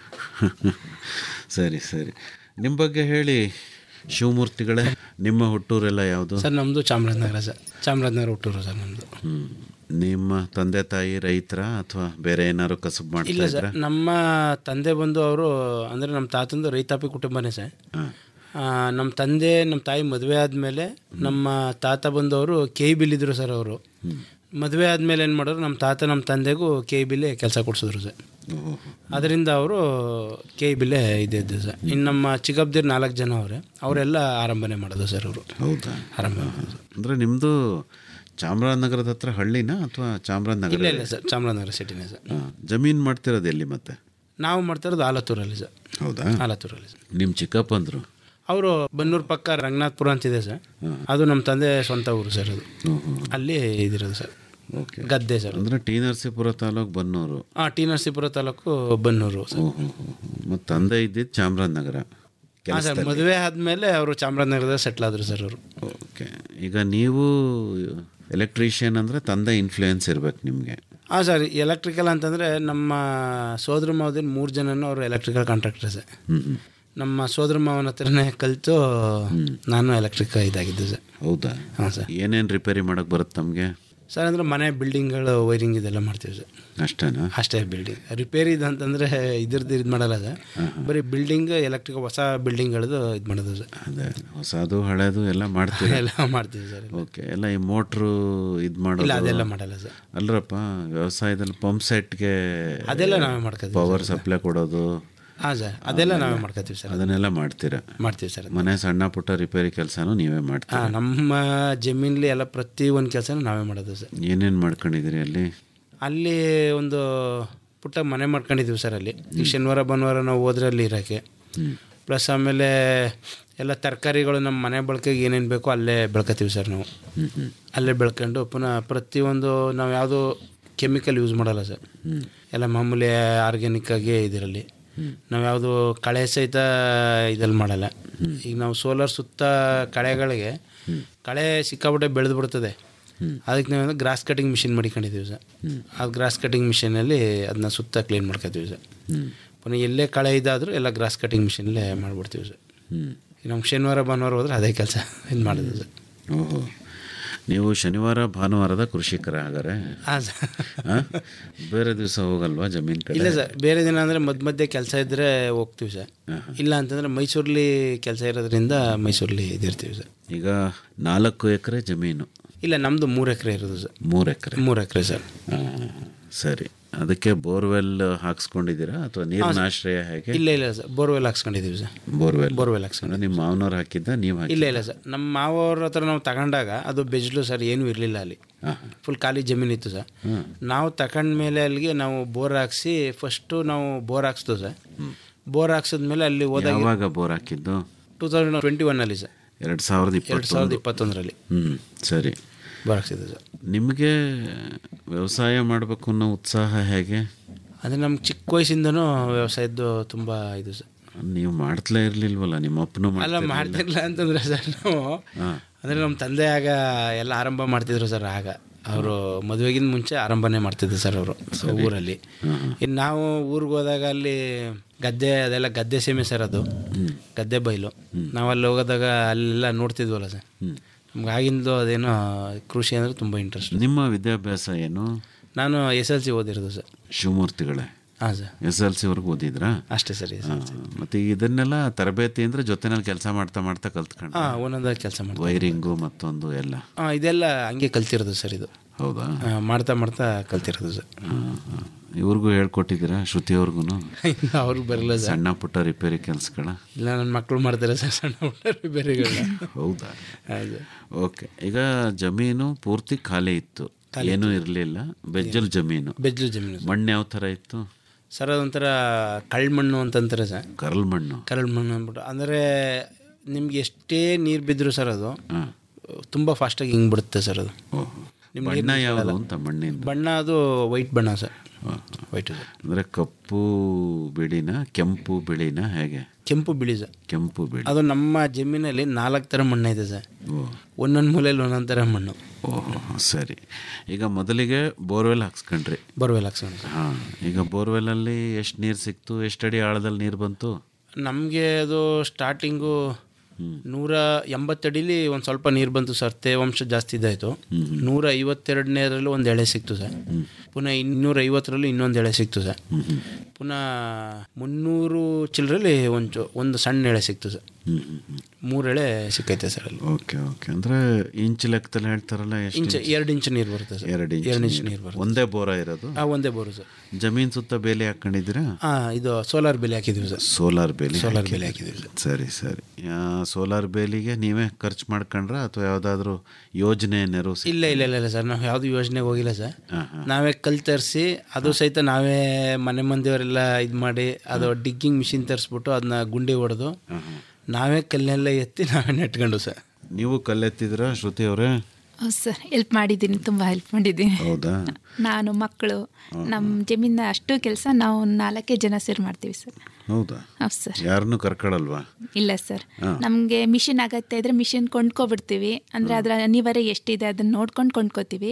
ಸರಿ ಸರಿ ನಿಮ್ಮ ಬಗ್ಗೆ ಹೇಳಿ ಶಿವಮೂರ್ತಿಗಳೇ ನಿಮ್ಮ ಹುಟ್ಟೂರೆಲ್ಲ ಯಾವುದು ಸರ್ ನಮ್ಮದು ಚಾಮರಾಜನಗರ ಸರ್ ಚಾಮರಾಜನಗರ ಹುಟ್ಟೂರು ಸರ್ ನಮ್ಮದು ಹ್ಮ್. ನಿಮ್ಮ ತಂದೆ ತಾಯಿ ರೈತರ ಅಥವಾ ಬೇರೆ ಏನಾದ್ರು ಕಸಬು ಇಲ್ಲ ಮಾಡ್ತಾ ಸರ್ ಇದ್ರ ನಮ್ಮ ತಂದೆ ಬಂದು ಅವರು ಅಂದರೆ ನಮ್ಮ ತಾತಂದು ರೈತಾಪಿ ಕುಟುಂಬನೇ ಸರ್ ಆ, ನಮ್ಮ ತಂದೆ ನಮ್ಮ ತಾಯಿ ಮದುವೆ ಆದಮೇಲೆ ನಮ್ಮ ತಾತ ಬಂದವರು ಕೆ ಇ ಬಿಲ್ ಸರ್ ಅವರು ಮದುವೆ ಆದಮೇಲೆ ಏನು ಮಾಡೋರು ನಮ್ಮ ತಾತ ನಮ್ಮ ತಂದೆಗೂ ಕೆ ಇ ಬಿಲ್ಲೇ ಕೆಲಸ ಕೊಡಿಸಿದ್ರು ಸರ್ ಅದರಿಂದ ಅವರು ಕೆ ಇ ಬಿಲ್ಲೇ ಇದ್ದಿದ್ದು ಸರ್ ಇನ್ನು ನಮ್ಮ ಚಿಕ್ಕಬ್ದಿರ್ ನಾಲ್ಕು ಜನ ಅವರೇ ಅವರೆಲ್ಲ ಆರಂಭನೆ ಮಾಡೋದು ಸರ್ ಅವರು ಹೌದಾ ಆರಂಭ ಮಾಡೋದು ಅಂದ್ರೆ ನಿಮ್ಮದು ಚಾಮರಾಜನಗರದ ಹತ್ರ ಹಳ್ಳಿನಾ ಅಥವಾ ಇಲ್ಲ ಚಾಮರಾಜನಗರ ಇಲ್ಲ ಸರ್ ಚಾಮರಾಜನಗರ ಸಿಟಿನೇ ಸರ್ ಜಮೀನು ಮಾಡ್ತಿರೋದು ಎಲ್ಲಿ ಮತ್ತೆ ನಾವು ಮಾಡ್ತಾ ಇರೋದು ಆಲತ್ತೂರಲ್ಲಿ ಸರ್ ಹೌದಾ ಆಲತ್ತೂರಲ್ಲಿ ಸರ್ ನಿಮ್ಮ ಚಿಕ್ಕಪ್ಪಂದ್ರು ಅವರು ಬನ್ನೂರು ಪಕ್ಕ ರಂಗನಾಥ್ಪುರ ಅಂತಿದೆ ಸರ್ ಅದು ನಮ್ಮ ತಂದೆ ಸ್ವಂತ ಊರು ಸರ್ ಅದು ಅಲ್ಲಿ ಇದಿರೋದು ಸರ್ ಓಕೆ ಗದ್ದೆ ಸರ್ ಅಂದ್ರೆ ಟಿ ನರಸೀಪುರ ತಾಲೂಕು ಬನ್ನೂರು ಹಾಂ ಟಿ ನರಸೀಪುರ ತಾಲೂಕು ಬನ್ನೂರು ಸರ್ ಮತ್ತು ತಂದೆ ಇದ್ದಿದ್ದು ಚಾಮರಾಜನಗರ ಹಾಂ ಸರ್ ಮದುವೆ ಆದಮೇಲೆ ಅವರು ಚಾಮರಾಜನಗರದಲ್ಲಿ ಸೆಟ್ಲ್ ಆದರು ಸರ್ ಅವರು ಓಕೆ ಈಗ ನೀವು ಎಲೆಕ್ಟ್ರಿಷಿಯನ್ ಅಂದರೆ ತಂದೆ ಇನ್ಫ್ಲೂಯೆನ್ಸ್ ಇರ್ಬೇಕು ನಿಮಗೆ ಹಾಂ ಸರ್ ಎಲೆಕ್ಟ್ರಿಕಲ್ ಅಂತಂದರೆ ನಮ್ಮ ಸೋದರ ಮಾವದಿನ ಮೂರು ಜನನೂ ಅವರು ಎಲೆಕ್ಟ್ರಿಕಲ್ ಕಾಂಟ್ರಾಕ್ಟರ್ ಸರ್ ನಮ್ಮ ಸೋದರ ಮಾವನ ಹತ್ರನೇ ಕಲಿತು ನಾನು ಎಲೆಕ್ಟ್ರಿಕ್ ಇದಾಗಿದ್ದೆ ಸರ್ ಹೌದಾ ಹಾಂ ಸರ್ ಏನೇನು ರಿಪೇರಿ ಮಾಡೋಕ್ಕೆ ಬರುತ್ತೆ ತಮಗೆ ಸರ್ ಅಂದರೆ ಮನೆ ಬಿಲ್ಡಿಂಗ್ಗಳು ವೈರಿಂಗ್ ಇದೆಲ್ಲ ಮಾಡ್ತೀವಿ ಸರ್ ಅಷ್ಟೇನಾ ಅಷ್ಟೇ ಬಿಲ್ಡಿಂಗ್ ರಿಪೇರಿ ಇದು ಅಂತಂದರೆ ಇದ್ರದ್ದು ಇದು ಮಾಡಲ್ಲ ಸರ್ ಬರೀ ಬಿಲ್ಡಿಂಗ್ ಎಲೆಕ್ಟ್ರಿಕ್ ಹೊಸ ಬಿಲ್ಡಿಂಗ್ಗಳದ್ದು ಇದು ಮಾಡೋದು ಸರ್ ಅದೇ ಹೊಸದು ಹಳೇದು ಎಲ್ಲ ಮಾಡ್ತೀವಿ ಎಲ್ಲ ಮಾಡ್ತೀವಿ ಸರ್ ಓಕೆ ಎಲ್ಲ ಈ ಮೋಟ್ರು ಇದು ಇಲ್ಲ ಮಾಡೋದು ಅದೆಲ್ಲ ಮಾಡಲ್ಲ ಸರ್ ಅಲ್ರಪ್ಪ ವ್ಯವಸಾಯದಲ್ಲಿ ಪಂಪ್ ಸೆಟ್ಗೆ ಅದೆಲ್ಲ ನಾವೇ ಮಾಡ್ಕೊತೀವಿ ಪವರ್ ಸಪ್ಲೈ ಕೊಡೋದು ಹಾಂ ಸರ್ ಅದೆಲ್ಲ ನಾವೇ ಮಾಡ್ಕೊತೀವಿ ಸರ್ ಅದನ್ನೆಲ್ಲ ಮಾಡ್ತೀರಾ ಮಾಡ್ತೀವಿ ಸರ್ ಮನೆ ಸಣ್ಣ ಪುಟ್ಟ ರಿಪೇರಿ ಕೆಲಸನೂ ನೀವೇ ಮಾಡ್ತೀರಾ ಹಾಂ ನಮ್ಮ ಜಮೀನಲ್ಲಿ ಎಲ್ಲ ಪ್ರತಿ ಒಂದು ಕೆಲಸನೂ ನಾವೇ ಮಾಡೋದು ಸರ್ ಏನೇನು ಮಾಡ್ಕೊಂಡಿದ್ದೀರಿ ಅಲ್ಲಿ ಅಲ್ಲಿ ಒಂದು ಪುಟ್ಟ ಮನೆ ಮಾಡ್ಕೊಂಡಿದ್ದೀವಿ ಸರ್ ಅಲ್ಲಿ ಈ ಶನಿವಾರ ಭಾನುವಾರ ನಾವು ಹೋದ್ರೆ ಅಲ್ಲಿ ಇರೋಕ್ಕೆ ಪ್ಲಸ್ ಆಮೇಲೆ ಎಲ್ಲ ತರಕಾರಿಗಳು ನಮ್ಮ ಮನೆ ಬಳಕೆಗೆ ಏನೇನು ಬೇಕೋ ಅಲ್ಲೇ ಬೆಳ್ಕೊತೀವಿ ಸರ್ ನಾವು ಅಲ್ಲೇ ಬೆಳ್ಕೊಂಡು ಪುನಃ ಪ್ರತಿಯೊಂದು ನಾವು ಯಾವುದು ಕೆಮಿಕಲ್ ಯೂಸ್ ಮಾಡಲ್ಲ ಸರ್ ಎಲ್ಲ ಮಾಮೂಲಿ ಆರ್ಗ್ಯಾನಿಕ್ ಆಗಿ ಇದರಲ್ಲಿ ನಾವು ಯಾವುದು ಕಳೆ ಸಹಿತ ಇದಲ್ಲಿ ಮಾಡಲ್ಲ ಈಗ ನಾವು ಸೋಲಾರ್ ಸುತ್ತ ಕಳೆಗಳಿಗೆ ಕಳೆ ಸಿಕ್ಕಾಪಟ್ಟೆ ಬೆಳೆದು ಬಿಡ್ತದೆ ಅದಕ್ಕೆ ನಾವು ಗ್ರಾಸ್ ಕಟಿಂಗ್ ಮಿಷಿನ್ ಮಾಡಿಕೊಂಡಿದ್ದೀವಿ ಸರ್ ಆ ಗ್ರಾಸ್ ಕಟಿಂಗ್ ಮಿಷಿನಲ್ಲಿ ಅದನ್ನ ಸುತ್ತ ಕ್ಲೀನ್ ಮಾಡ್ಕೊತೀವಿ ಸರ್ ಪುನಃ ಎಲ್ಲೇ ಕಳೆ ಇದಾದರೂ ಎಲ್ಲ ಗ್ರಾಸ್ ಕಟಿಂಗ್ ಮಿಷಿನಲ್ಲೇ ಮಾಡಿಬಿಡ್ತೀವಿ ಸರ್ ಈಗ ನಮ್ಗೆ ಶನಿವಾರ ಭಾನುವಾರ ಹೋದ್ರೆ ಅದೇ ಕೆಲಸ ಇದು ಮಾಡೋದು ಸರ್ ಓಹೋ ನೀವು ಶನಿವಾರ ಭಾನುವಾರದ ಕೃಷಿಕರ ಹಾಗಾರೆ ಹಾಂ ಸರ್ ಆ? ಬೇರೆ ದಿವಸ ಹೋಗಲ್ವಾ ಜಮೀನ್ ಕಡೆ ಇಲ್ಲ ಸರ್ ಬೇರೆ ದಿನ ಅಂದರೆ ಮಧ್ಯ ಮಧ್ಯೆ ಕೆಲಸ ಇದ್ದರೆ ಹೋಗ್ತೀವಿ ಸರ್ ಇಲ್ಲ ಅಂತಂದರೆ ಮೈಸೂರಲ್ಲಿ ಕೆಲಸ ಇರೋದ್ರಿಂದ ಮೈಸೂರಲ್ಲಿ ಇದಿರ್ತೀವಿ ಸರ್ ಈಗ ನಾಲ್ಕು ಎಕರೆ ಜಮೀನು ಇಲ್ಲ ನಮ್ಮದು ಮೂರು ಎಕರೆ ಇರೋದು ಸರ್ ಮೂರು ಎಕರೆ ಮೂರು ಎಕರೆ ಸರ್ ಸರಿ ಅದಕ್ಕೆ ಬೋರ್ವೆಲ್ ಹಾಕ್ಸ್ಕೊಂಡಿದ್ದೀರಾ ಅಥವಾ ನೀರಿನ ಆಶ್ರಯ ಹೇಗೆ ಇಲ್ಲ ಇಲ್ಲ ಸರ್ ಬೋರ್ವೆಲ್ ಹಾಕ್ಸ್ಕೊಂಡಿದ್ದೀವಿ ಸರ್ ಬೋರ್ವೆಲ್ ಬೋರ್ವೆಲ್ ಹಾಕ್ಸ್ಕೊಂಡು ನಿಮ್ಮ ಮಾವನವ್ರು ಹಾಕಿದ್ದ ನೀವು ಹಾಕಿ ಇಲ್ಲ ಇಲ್ಲ ಸರ್ ನಮ್ಮ ಮಾವವ್ರ ಹತ್ರ ನಾವು ತಗೊಂಡಾಗ ಅದು ಬೆಜ್ಲು ಸರ್ ಏನೂ ಇರಲಿಲ್ಲ ಅಲ್ಲಿ ಫುಲ್ ಖಾಲಿ ಜಮೀನು ಇತ್ತು ಸರ್ ನಾವು ತಗೊಂಡ್ಮೇಲೆ ಅಲ್ಲಿಗೆ ನಾವು ಬೋರ್ ಹಾಕ್ಸಿ ಫಸ್ಟು ನಾವು ಬೋರ್ ಹಾಕ್ಸ್ದು ಸರ್ ಬೋರ್ ಹಾಕ್ಸಿದ್ಮೇಲೆ ಅಲ್ಲಿ ಹೋದಾಗ ಯಾವಾಗ ಬೋರ್ ಹಾಕಿದ್ದು ಟೂ ತೌಸಂಡ್ ಟ್ವೆಂಟಿ ಒನ್ನಲ್ಲಿ ಸರ್ ಎರಡು ಸಾವಿರದ ಎರಡು ಸಾವಿರದ ಇಪ್ಪತ್ತೊಂದು ಇಪ್ಪತ್ತೊಂದರಲ್ಲಿ ಹ್ಞೂ ಸರಿ ಬೋರ್ ಹಾಕ್ಸಿದ್ದು ಸರ್ ನಿಮಗೆ ವ್ಯವಸಾಯ ಮಾಡಬೇಕು ಅನ್ನೋ ಉತ್ಸಾಹ ಹೇಗೆ ಅಂದರೆ ನಮ್ಮ ಚಿಕ್ಕ ವಯಸ್ಸಿಂದನೂ ವ್ಯವಸಾಯದ್ದು ತುಂಬ ಇದು ಸರ್ ನೀವು ಮಾಡ್ತಲೇ ಇರಲಿಲ್ವಲ್ಲ ನಿಮ್ಮ ಅಪ್ಪನೂ ಅಲ್ಲ ಮಾಡ್ತಾ ಮಾಡ್ತಿರ್ಲಿಲ್ಲ ಅಂತಂದ್ರೆ ಸರ್ ನಾವು ಅಂದರೆ ನಮ್ಮ ತಂದೆ ಆಗ ಎಲ್ಲ ಆರಂಭ ಮಾಡ್ತಿದ್ರು ಸರ್ ಆಗ ಅವರು ಮದುವೆಗಿಂತ ಮುಂಚೆ ಆರಂಭನೇ ಮಾಡ್ತಿದ್ರು ಸರ್ ಅವರು ಊರಲ್ಲಿ ಇನ್ನು ನಾವು ಊರಿಗೆ ಹೋದಾಗ ಅಲ್ಲಿ ಗದ್ದೆ ಅದೆಲ್ಲ ಗದ್ದೆ ಸೀಮೆ ಸರ್ ಅದು ಗದ್ದೆ ಬೈಲು ನಾವು ಅಲ್ಲಿ ಹೋಗೋದಾಗ ಅಲ್ಲೆಲ್ಲ ನೋಡ್ತಿದ್ವಲ್ಲ ಸರ್ ನಮ್ಗೆ ಆಗಿಂದು ಅದೇನೋ ಕೃಷಿ ಅಂದರೆ ತುಂಬ ಇಂಟ್ರೆಸ್ಟ್ ನಿಮ್ಮ ವಿದ್ಯಾಭ್ಯಾಸ ಏನು ನಾನು ಎಸ್ ಎಲ್ ಸಿ ಓದಿರೋದು ಸರ್ ಶಿವಮೂರ್ತಿಗಳೇ ಹಾಂ ಸರ್ ಎಸ್ ಎಲ್ ಸಿ ವರ್ಗು ಓದಿದ್ರಾ ಅಷ್ಟೇ ಸರ್ ಎಸ್ ಎಲ್ ಸಿ ಮತ್ತೆ ಇದನ್ನೆಲ್ಲ ತರಬೇತಿ ಅಂದ್ರೆ ಜೊತೆನಲ್ಲಿ ಕೆಲಸ ಮಾಡ್ತಾ ಮಾಡ್ತಾ ಕಲ್ತ್ಕೊಂಡು ಹಾಂ ಒಂದೊಂದಾಗಿ ಕೆಲಸ ಮಾಡ್ತೀವಿ ವೈರಿಂಗು ಮತ್ತೊಂದು ಎಲ್ಲ ಹಾಂ ಇದೆಲ್ಲ ಹಂಗೆ ಕಲ್ತಿರೋದು ಸರ್ ಇದು ಹೌದಾ ಆ, ಮಾಡ್ತಾ ಮಾಡ್ತಾ ಕಲ್ತಿರೋದು ಸರ್ ಇವ್ರಿಗೂ ಹೇಳ್ಕೊಟ್ಟಿದ್ದೀರಾ ಶ್ರುತಿಯವ್ರಿಗೂ ಅವ್ರಿಗೆ ಬರಲ್ಲ ಸರ್ ಸಣ್ಣ ಪುಟ್ಟ ರಿಪೇರಿ ಕೆಲಸಗಳ ಇಲ್ಲ ನನ್ನ ಮಕ್ಕಳು ಮಾಡ್ತಾರೆ ಸರ್ ಸಣ್ಣ ಪುಟ್ಟ ಬೇರೆಗಳನ್ನ ಹೌದಾ ಹೌದು ಓಕೆ ಈಗ ಜಮೀನು ಪೂರ್ತಿ ಖಾಲಿ ಇತ್ತು ಏನೂ ಇರಲಿಲ್ಲ ಬೆಜ್ಜಲ್ ಜಮೀನು ಬೆಜ್ಲು ಜಮೀನು ಮಣ್ಣು ಯಾವ ಥರ ಇತ್ತು ಸರ್ ಅದೊಂಥರ ಕಳ್ಳ ಮಣ್ಣು ಅಂತಂತಾರೆ ಸರ್ ಕರಲ್ ಮಣ್ಣು ಕರಳು ಮಣ್ಣು ಅಂದ್ಬಿಟ್ಟು ಅಂದರೆ ನಿಮ್ಗೆ ಎಷ್ಟೇ ನೀರು ಬಿದ್ದರೂ ಸರ್ ಅದು ತುಂಬ ಫಾಸ್ಟಾಗಿ ಹಿಂಗೆ ಬಿಡುತ್ತೆ ಸರ್ ಅದು ನಿಮ್ಮ ಬಣ್ಣ ಯಾವುದು ಅಂತ ಮಣ್ಣಿನ ಬಣ್ಣ ಅದು ವೈಟ್ ಬಣ್ಣ ಸರ್ ವೈಟ್ ಸರ್ ಅಂದರೆ ಕಪ್ಪು ಬಿಳಿನ ಕೆಂಪು ಬಿಳಿನ ಹೇಗೆ ಕೆಂಪು ಬಿಳಿ ಸರ್ ಕೆಂಪು ಬಿಳಿ ಅದು ನಮ್ಮ ಜಮೀನಲ್ಲಿ ನಾಲ್ಕು ಥರ ಮಣ್ಣು ಇದೆ ಸರ್ ಒಂದೊಂದು ಮೂಲೆಯಲ್ಲಿ ಒಂದೊಂದು ಥರ ಮಣ್ಣು ಓಹೋ ಸರಿ ಈಗ ಮೊದಲಿಗೆ ಬೋರ್ವೆಲ್ ಹಾಕ್ಸ್ಕೊಂಡ್ರಿ ಬೋರ್ವೆಲ್ ಹಾಕ್ಸ್ಕೊಂಡು ಸರ್ ಹಾಂ ಈಗ ಬೋರ್ವೆಲಲ್ಲಿ ಎಷ್ಟು ನೀರು ಸಿಕ್ತು ಎಷ್ಟು ಅಡಿ ಆಳದಲ್ಲಿ ನೀರು ಬಂತು ನಮಗೆ ಅದು ಸ್ಟಾರ್ಟಿಂಗು ನೂರ ಎಂಬತ್ತಡಿಲಿ ಒಂದು ಸ್ವಲ್ಪ ನೀರು ಬಂತು ಸರ್ ತೇವಾಂಶ ಜಾಸ್ತಿ ಇದಾಯಿತು ನೂರ ಐವತ್ತೆರಡನೇದ್ರಲ್ಲಿ ಒಂದು ಎಳೆ ಸಿಕ್ತು ಸರ್ ಪುನಃ ಇನ್ನೂರ ಐವತ್ತರಲ್ಲಿ ಇನ್ನೊಂದು ಎಳೆ ಸಿಕ್ತು ಸರ್ ಪುನಃ ಮುನ್ನೂರು ಚಿಲ್ಲರಲ್ಲಿ ಒಂದು ಒಂದು ಸಣ್ಣ ಎಳೆ ಸಿಕ್ತು ಸರ್ ಮೂರು ಎಳೆ ಸಿಕ್ಕೈತೆ ಸರ್ ಅಲ್ಲಿ ಓಕೆ ಓಕೆ ಅಂದರೆ ಇಂಚ್ ಲೆಕ್ಕದಲ್ಲಿ ಹೇಳ್ತಾರಲ್ಲ ಎಷ್ಟು ಇಂಚ್ ಎರಡು ಇಂಚ್ ನೀರು ಬರುತ್ತೆ ಸರ್ ಎರಡು ಇಂಚ್ ಎರಡು ಇಂಚ್ ನೀರು. ನೀರು ಬರುತ್ತೆ ಒಂದೇ ಬೋರ ಇರೋದು ಹಾಂ ಒಂದೇ ಬೋರು ಸರ್ ಜಮೀನ್ ಸುತ್ತ ಬೇಲಿ ಹಾಕೊಂಡಿದ್ದೀರಾ ಹಾಂ ಇದು ಸೋಲಾರ್ ಬೆಲೆ ಹಾಕಿದ್ದೀವಿ ಸರ್ ಸೋಲಾರ್ ಬೇಲಿ ಸೋಲಾರ್ ಹಾಕಿದ್ದೀರಿ. ಬೇಲಿ ಹಾಕಿದ್ದೀವಿ ಸರ್ ಸರಿ ಸರಿ ಆ, ಸೋಲಾರ್ ಬೇಲಿಗೆ ನೀವೇ ಖರ್ಚು ಮಾಡ್ಕೊಂಡ್ರ ಅಥವಾ ಯಾವುದಾದ್ರೂ ಯೋಜನೆ ನೆರವು ಸಿಕ್- ಇಲ್ಲ ಇಲ್ಲ ಇಲ್ಲ ಇಲ್ಲ ಸರ್ ನಾವು ಯಾವುದು ಯೋಜನೆಗೆ ಹೋಗಿಲ್ಲ ಸರ್ ಹಾಂ ಹಾಂ ನಾವೇ ಕಲ್ ತರಿಸಿ ಅದು ಸಹಿತ ನಾವೇ ಮನೆ ಮಂದಿಯವರೆಲ್ಲ ಇದು ಮಾಡಿ ಅದು ಡಿಗ್ಗಿಂಗ್ ಮಿಷಿನ್ ತರಿಸ್ಬಿಟ್ಟು ಅದನ್ನ ಗುಂಡಿ ಹೊಡೆದು ನಾವೇ ಕಲ್ಲನ್ನೆಲ್ಲ ಎತ್ತಿ ನಾವೇ ನೆಟ್ಕೊಂಡು ಸರ್ ನೀವು ಕಲ್ಲೆತ್ತಿದ್ರ ಶ್ರುತಿ ಅವರೇ ಹೌದು ಸರ್ ಹೆಲ್ಪ್ ಮಾಡಿದ್ದೀನಿ ತುಂಬ ಹೆಲ್ಪ್ ಮಾಡಿದ್ದೀನಿ ಹೌದಾ ನಾನು ಮಕ್ಕಳು ನಮ್ಮ ಜಮೀನ ಅಷ್ಟು ಕೆಲಸ ನಾವು ನಾಲ್ಕೇ ಜನ ಸೇರಿ ಮಾಡ್ತೀವಿ ಸರ್ ಹೌದಾ ಹೌದು ಸರ್ ಯಾರನ್ನೂ ಕರ್ಕೊಳಲ್ವಾ ಇಲ್ಲ ಸರ್ ಹಾ. ನಮಗೆ ಮಿಷಿನ್ ಆಗತ್ತೆ ಇದ್ರೆ ಮಿಷಿನ್ ಕೊಂಡ್ಕೊಬಿಡ್ತೀವಿ ಅಂದರೆ ಅದರ ಅನಿವಾರ್ಯ ಎಷ್ಟಿದೆ ಅದನ್ನ ನೋಡ್ಕೊಂಡು ಕೊಂಡ್ಕೋತೀವಿ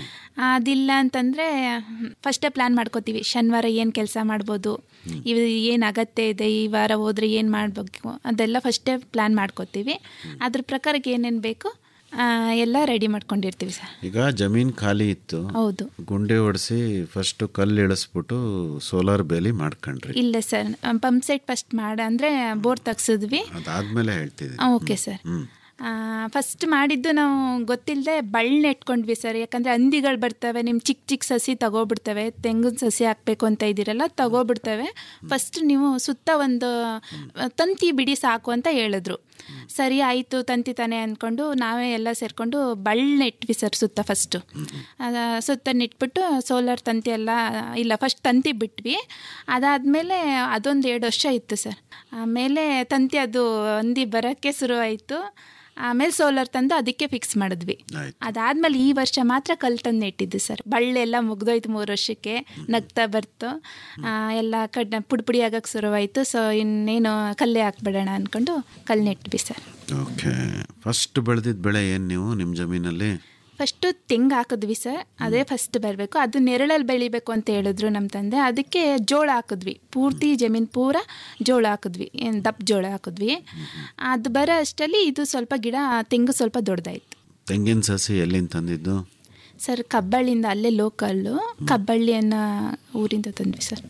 ಅದಿಲ್ಲ ಅಂತಂದರೆ ಫಸ್ಟೇ ಪ್ಲ್ಯಾನ್ ಮಾಡ್ಕೋತೀವಿ ಶನಿವಾರ ಏನು ಕೆಲಸ ಮಾಡ್ಬೋದು ಇವ್ ಏನು ಅಗತ್ಯ ಇದೆ ಈ ವಾರ ಹೋದ್ರೆ ಏನು ಮಾಡಬೇಕು ಅದೆಲ್ಲ ಫಸ್ಟೇ ಪ್ಲ್ಯಾನ್ ಮಾಡ್ಕೋತೀವಿ ಅದ್ರ ಪ್ರಕಾರಕ್ಕೆ ಏನೇನು ಬೇಕು ಆ, ಎಲ್ಲ ರೆಡಿ ಮಾಡ್ಕೊಂಡಿರ್ತೀವಿ ಸರ್ ಈಗ ಜಮೀನ್ ಖಾಲಿ ಇತ್ತು ಹೌದು ಗುಂಡಿ ಹೊಡೆಸಿ ಫಸ್ಟ್ ಕಲ್ಲು ಇಳಿಸ್ಬಿಟ್ಟು ಸೋಲಾರ್ ಬೇಲಿ ಮಾಡ್ಕೊಂಡ್ರಿ ಇಲ್ಲ ಸರ್ ಪಂಪ್ ಸೆಟ್ ಫಸ್ಟ್ ಮಾಡ ಅಂದರೆ ಬೋರ್ ತೆಗ್ಸಿದ್ವಿ ಅದಾದ್ಮೇಲೆ ಹೇಳ್ತಿದ್ದೆ ಓಕೆ ಸರ್ ಹ್ಮ್ ಫಸ್ಟ್ ಮಾಡಿದ್ದು ನಾವು ಗೊತ್ತಿಲ್ಲದೆ ಬಳ್ಳ ನೆಟ್ಕೊಂಡ್ವಿ ಸರ್ ಯಾಕಂದರೆ ಹಂದಿಗಳು ಬರ್ತವೆ ನಿಮ್ಮ ಚಿಕ್ಕ ಚಿಕ್ಕ ಸಸಿ ತಗೋಬಿಡ್ತವೆ ತೆಂಗಿನ ಸಸಿ ಹಾಕಬೇಕು ಅಂತ ಇದ್ದೀರಲ್ಲ ತಗೋಬಿಡ್ತವೆ ಫಸ್ಟ್ ನೀವು ಸುತ್ತ ಒಂದು ಆ, ತಂತಿ ಬಿಡಿ ಸಾಕು ಅಂತ ಹೇಳಿದ್ರು ಸರಿ ಆಯಿತು ತಂತಿ ತಾನೆ ಅಂದ್ಕೊಂಡು ನಾವೇ ಎಲ್ಲ ಸೇರಿಕೊಂಡು ಬಳ್ಳ ನೆಟ್ವಿ ಸರ್ ಸುತ್ತ ಫಸ್ಟು ಸುತ್ತ ನೆಟ್ಬಿಟ್ಟು ಸೋಲಾರ್ ತಂತಿ ಎಲ್ಲ ಇಲ್ಲ ಫಸ್ಟ್ ತಂತಿ ಬಿಟ್ವಿ ಅದಾದಮೇಲೆ ಅದೊಂದು ಎರಡು ವರ್ಷ ಇತ್ತು ಸರ್ ಆಮೇಲೆ ತಂತಿ ಅದು ಹಂದಿ ಬರೋಕ್ಕೆ ಶುರುವಾಯಿತು ಆಮೇಲೆ ಸೋಲಾರ್ ತಂದು ಅದಕ್ಕೆ ಫಿಕ್ಸ್ ಮಾಡಿದ್ವಿ ಆಯ್ತು. ಅದಾದ್ಮೇಲೆ ಈ ವರ್ಷ ಮಾತ್ರ ಕಲ್ ತಂದು ನೆಟ್ಟಿದ್ದು ಸರ್ ಬಳ್ಳೆಲ್ಲ ಮುಗ್ದೋಯ್ತು ಮೂರು ವರ್ಷಕ್ಕೆ ನಗ್ತಾ ಬರ್ತು ಆ, ಎಲ್ಲ ಕಡ್ ಪುಡಿ ಪುಡಿ ಆಗಕ್ಕೆ ಶುರುವಾಯಿತು ಸೊ ಇನ್ನೇನು ಕಲ್ಲೇ ಹಾಕ್ಬಿಡೋಣ ಅಂದ್ಕೊಂಡು ಕಲ್ಲು ನೆಟ್ವಿ ಸರ್ ಓಕೆ ಫಸ್ಟ್ ಬೆಳೆದಿದ್ದ ಬೆಳೆ ಏನು ನೀವು ನಿಮ್ಮ ಜಮೀನಲ್ಲಿ ಫಸ್ಟು ತೆಂಗು ಹಾಕಿದ್ವಿ ಸರ್ ಅದೇ ಫಸ್ಟ್ ಬರಬೇಕು ಅದು ನೆರಳಲ್ಲಿ ಬೆಳಿಬೇಕು ಅಂತ ಹೇಳಿದ್ರು ನಮ್ಮ ತಂದೆ ಅದಕ್ಕೆ ಜೋಳ ಹಾಕಿದ್ವಿ ಪೂರ್ತಿ ಜಮೀನು ಪೂರ ಜೋಳ ಹಾಕಿದ್ವಿ ಏನು ದಪ್ಪ ಜೋಳ ಹಾಕಿದ್ವಿ ಅದು ಬರೋ ಅಷ್ಟರಲ್ಲಿ ಇದು ಸ್ವಲ್ಪ ಗಿಡ ತೆಂಗು ಸ್ವಲ್ಪ ದೊಡ್ಡದಾಯ್ತು ತೆಂಗಿನ ಸಸಿ ಎಲ್ಲಿಂದ ತಂದಿದ್ದು ಸರ್ ಕಬ್ಬಳ್ಳಿಯಿಂದ ಅಲ್ಲೇ ಲೋಕಲ್ಲು ಕಬ್ಬಳ್ಳಿ ಅನ್ನೋ ಊರಿಂದ ತಂದ್ವಿ ಸರ್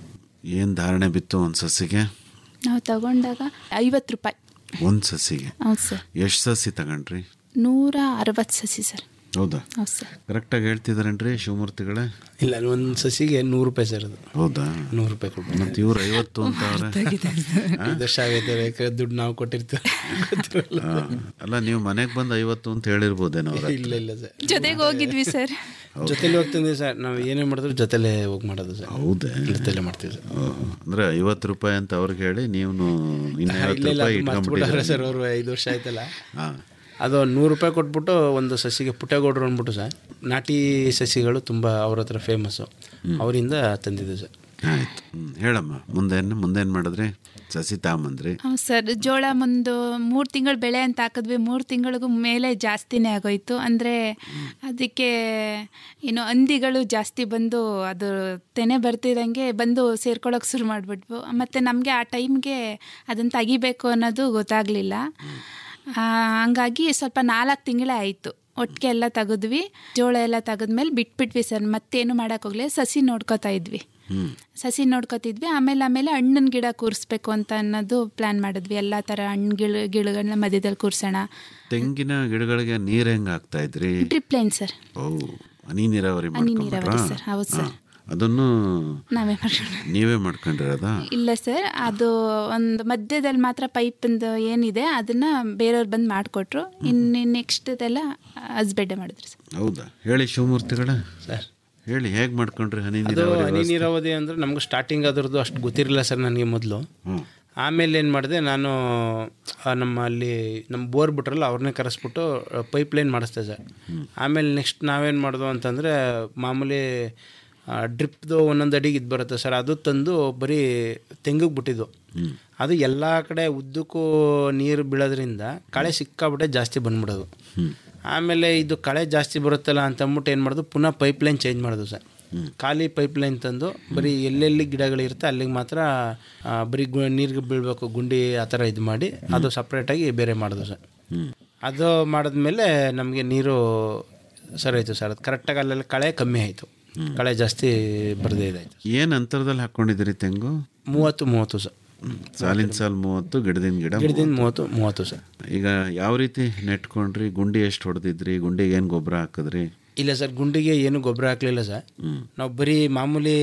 ಏನು ಧಾರಣೆ ಬಿತ್ತು ಒಂದು ಸಸಿಗೆ ನಾವು ತಗೊಂಡಾಗ ಐವತ್ತು ರೂಪಾಯಿ ಒಂದು ಸಸಿಗೆ ಹೌದು ಸರ್ ಎಷ್ಟು ಸಸಿ ತಗೊಂಡ್ರಿ ನೂರ ಅರವತ್ತು ಸಸಿ ಸರ್ ಹೌದಾ ಹೌದು ಸರ್ ಕರೆಕ್ಟಾಗಿ ಹೇಳ್ತಿದಾರೇನ್ರಿ ಶಿವಮೂರ್ತಿಗಳೇ ಇಲ್ಲ ಒಂದು ಸಸಿಗೆ ನೂರು ರೂಪಾಯಿ ಸರ್ ಅದು ಹೌದಾ ನೂರು ರೂಪಾಯಿ ಕೊಟ್ಟು ಮತ್ತು ಇವ್ರು ಐವತ್ತು ಅಂತ ಅವ್ರೆ ಐದು ವರ್ಷ ಆಗೈತೆ ಯಾಕಂದ್ರೆ ದುಡ್ಡು ನಾವು ಕೊಟ್ಟಿರ್ತೀವಿ ಗೊತ್ತಿರಲ್ಲ. ಹಾ. ಅಲ್ಲ ನೀವು ಮನೆಗೆ ಬಂದು ಐವತ್ತು ಅಂತ ಹೇಳಿರ್ಬೋದೇನೋ ಅವ್ರ ಇಲ್ಲ ಇಲ್ಲ ಸರ್ ಜೊತೆಗೆ ಹೋಗಿದ್ವಿ ಸರ್ ಜೊತೆಲಿ ಹೋಗ್ತೀನಿ ಸರ್ ನಾವು ಏನೇ ಮಾಡಿದ್ರು ಜೊತೆಲೇ ಹೋಗಿ ಮಾಡೋದು ಸರ್ ಹೌದೇ ಜೊತೆಲೇ ಮಾಡ್ತೀವಿ ಸರ್ ಓಹೋ. ಅಂದ್ರೆ ಐವತ್ತು ರೂಪಾಯಿ ಅಂತ ಅವ್ರಿಗೆ ಹೇಳಿ ನೀವು ಇನ್ನು ಇಲ್ಲ ಐವತ್ತು ಇಲ್ಲ ರೂಪಾಯಿ ಅದು ಮರ್ತ್ಬಿಟ್ಟಾರೆ ಇಟ್ಕೊಂಡ್ಬಿಟ್ಟಿದ್ದೀರಿ ಸರ್ ಅವರು ಐದು ವರ್ಷ ಆಯ್ತಲ್ಲ ಹಾಂ ಅದು ನೂರು ರೂಪಾಯಿ ಕೊಟ್ಬಿಟ್ಟು ಒಂದು ಸಸಿಗೆ ಪುಟ್ಟಗೌಡರು ಅಂದ್ಬಿಟ್ಟು ಸರ್ ನಾಟಿ ಸಸಿಗಳು ತುಂಬ ಅವ್ರ ಹತ್ರ ಫೇಮಸ್ಸು ಅವರಿಂದ ತಂದಿದ್ದು ಸರ್ ಆಯ್ತು ಹ್ಮ್. ಹೇಳಮ್ಮ ಮುಂದೇನು ಮುಂದೇನು ಮಾಡಿದ್ರಿ ಸಸಿ ತಾಂಬಂದ್ರಿ ಹೌದು ಸರ್ ಜೋಳ ಮುಂದು ಮೂರು ತಿಂಗಳು ಬೆಳೆ ಅಂತ ಹಾಕಿದ್ವಿ ಮೂರು ತಿಂಗಳಿಗೂ ಮೇಲೆ ಜಾಸ್ತಿನೇ ಆಗೋಯ್ತು ಅಂದರೆ ಅದಕ್ಕೆ ಏನು ಹಂದಿಗಳು ಜಾಸ್ತಿ ಬಂದು ಅದು ತೆನೆ ಬರ್ತಿದ್ದಂಗೆ ಬಂದು ಸೇರ್ಕೊಳ್ಳೋಕೆ ಶುರು ಮಾಡಿಬಿಟ್ವು ಮತ್ತು ನಮಗೆ ಆ ಟೈಮ್ಗೆ ಅದನ್ನು ತೆಗಿಬೇಕು ಅನ್ನೋದು ಗೊತ್ತಾಗಲಿಲ್ಲ ಹಂಗಾಗಿ ಸ್ವಲ್ಪ ನಾಲ್ಕು ತಿಂಗಳೇ ಆಯಿತು ಒಟ್ಟಿಗೆ ಎಲ್ಲ ತೆಗೆದ್ವಿ ಜೋಳ ಎಲ್ಲ ತೆಗೆದ್ಮೇಲೆ ಬಿಟ್ಬಿಟ್ವಿ ಸರ್ ಮತ್ತೇನು ಮಾಡೋಕ್ಕೋಗ್ಲಿ ಸಸಿ ನೋಡ್ಕೋತಾ ಇದ್ವಿ ಸಸಿ ನೋಡ್ಕೊತಿದ್ವಿ ಆಮೇಲೆ ಆಮೇಲೆ ಹಣ್ಣಿನ ಗಿಡ ಕೂರಿಸ್ಬೇಕು ಅಂತ ಅನ್ನೋದು ಪ್ಲ್ಯಾನ್ ಮಾಡಿದ್ವಿ ಎಲ್ಲ ಥರ ಹಣ್ಣು ಗಿಡ ಗಿಡಗಳನ್ನ ಮಧ್ಯದಲ್ಲಿ ಕೂರ್ಸೋಣ ತೆಂಗಿನ ಗಿಡಗಳಿಗೆ ನೀರು ಹೆಂಗೆ ಹಾಕ್ತಾ ಇದ್ರಿ ಡ್ರಿಪ್ ಲೈನ್ ಸರ್ ಓ ಹನಿ ನೀರಾವರಿ ಹನಿ ಮಾಡ್ಕೊಂಡ್ರಾ? ನೀರಾವರಿ ಸರ್, ಹೌದು ಸರ್. ಹಾ. ಅದನ್ನು ನಾವೇ ಮಾಡ್ಕೊಂಡು ನೀವೇ ಮಾಡ್ಕೊಂಡಿರೋದಾ ಇಲ್ಲ ಸರ್ ಅದು ಒಂದು ಮಧ್ಯದಲ್ಲಿ ಮಾತ್ರ ಪೈಪಿಂದು ಏನಿದೆ ಅದನ್ನು ಬೇರೆಯವ್ರು ಬಂದು ಮಾಡಿಕೊಟ್ರು ಇನ್ನು ನೆಕ್ಸ್ಟ್ದೆಲ್ಲ ಹಸ್ಬೆಂಡೆ ಮಾಡಿದ್ರು ಸರ್ ಹೌದಾ ಹೇಳಿ ಶಿವಮೂರ್ತಿಗಳೇ ಸರ್ ಹೇಳಿ ಹೇಗೆ ಮಾಡ್ಕೊಂಡ್ರಿ ಹನಿ ಅದು ನೀರಾವರಿ ಹನಿ ವ್ಯವಸ್ಥೆ? ನೀರಾವರಿ ಅಂದ್ರೆ ನಮ್ಗೆ ಸ್ಟಾರ್ಟಿಂಗ್ ಅದ್ರದ್ದು ಅಷ್ಟು ಗೊತ್ತಿರಲಿಲ್ಲ ಸರ್ ನನಗೆ ಮೊದಲು ಹ್ಮ್. ಆಮೇಲೆ ಏನು ಮಾಡಿದೆ ನಾನು ಆ, ನಮ್ಮ ಅಲ್ಲಿ ನಮ್ಮ ಬೋರ್ ಬಿಟ್ರಲ್ಲ ಅವ್ರನ್ನೇ ಕರೆಸ್ಬಿಟ್ಟು ಪೈಪ್ ಲೈನ್ ಮಾಡಿಸ್ದೆ ಸರ್ ಆಮೇಲೆ ನೆಕ್ಸ್ಟ್ ನಾವೇನು ಮಾಡಿದ್ವು ಅಂತಂದರೆ ಮಾಮೂಲಿ ಡ್ರಿಪ್ದು ಒಂದೊಂದು ಅಡಿಗೆ ಇದು ಬರುತ್ತೆ ಸರ್ ಅದು ತಂದು ಬರೀ ತೆಂಗಿಗೆ ಬಿಟ್ಟಿದ್ದು ಅದು ಎಲ್ಲ ಕಡೆ ಉದ್ದಕ್ಕೂ ನೀರು ಬೀಳೋದ್ರಿಂದ ಕಳೆ ಸಿಕ್ಕಾಬಿಟ್ಟೆ ಜಾಸ್ತಿ ಬಂದ್ಬಿಡೋದು ಆಮೇಲೆ ಇದು ಕಳೆ ಜಾಸ್ತಿ ಬರುತ್ತಲ್ಲ ಅಂತ ಅಂದ್ಬಿಟ್ಟು ಏನು ಮಾಡೋದು ಪುನಃ ಪೈಪ್ ಲೈನ್ ಚೇಂಜ್ ಮಾಡೋದು ಸರ್ ಖಾಲಿ ಪೈಪ್ ಲೈನ್ ತಂದು ಬರೀ ಎಲ್ಲೆಲ್ಲಿ ಗಿಡಗಳಿರುತ್ತೆ ಅಲ್ಲಿಗೆ ಮಾತ್ರ ಆ, ಬರೀ ಗು ನೀರಿಗೆ ಬೀಳಬೇಕು ಗುಂಡಿ ಆ ಥರ ಇದು ಮಾಡಿ ಅದು ಸಪ್ರೇಟಾಗಿ ಬೇರೆ ಮಾಡೋದು ಸರ್ ಅದು ಮಾಡಿದ್ಮೇಲೆ ನಮಗೆ ನೀರು ಸರಿ ಆಯಿತು ಸರ್ ಅದು ಕರೆಕ್ಟಾಗಿ ಅಲ್ಲೆಲ್ಲ ಕಳೆ ಕಮ್ಮಿ ಆಯಿತು ಕಳೆ ಜಾಸ್ತಿ ಬರದೇ ಇದಾಯಿತು ಏನು ಅಂತರದಲ್ಲಿ ಹಾಕ್ಕೊಂಡಿದ್ದೀರಿ ತೆಂಗು ಮೂವತ್ತು ಮೂವತ್ತು ಸರ್ ಸಾಲಿನ ಸಾಲ್ ಮೂವತ್ತು ಗಿಡದಿಂದ ಗಿಡ ಗಿಡದಿಂದ ಮೂವತ್ತು ಮೂವತ್ತು ಸರ್ ಈಗ ಯಾವ ರೀತಿ ನೆಟ್ಕೊಂಡ್ರಿ ಗುಂಡಿ ಎಷ್ಟು ಹೊಡೆದಿದ್ರಿ ಗುಂಡಿಗೆ ಏನು ಗೊಬ್ಬರ ಹಾಕಿದ್ರಿ ಇಲ್ಲ ಸರ್ ಗುಂಡಿಗೆ ಏನು ಗೊಬ್ಬರ ಹಾಕಲಿಲ್ಲ ಸರ್ ನಾವು ಬರೀ ಮಾಮೂಲಿ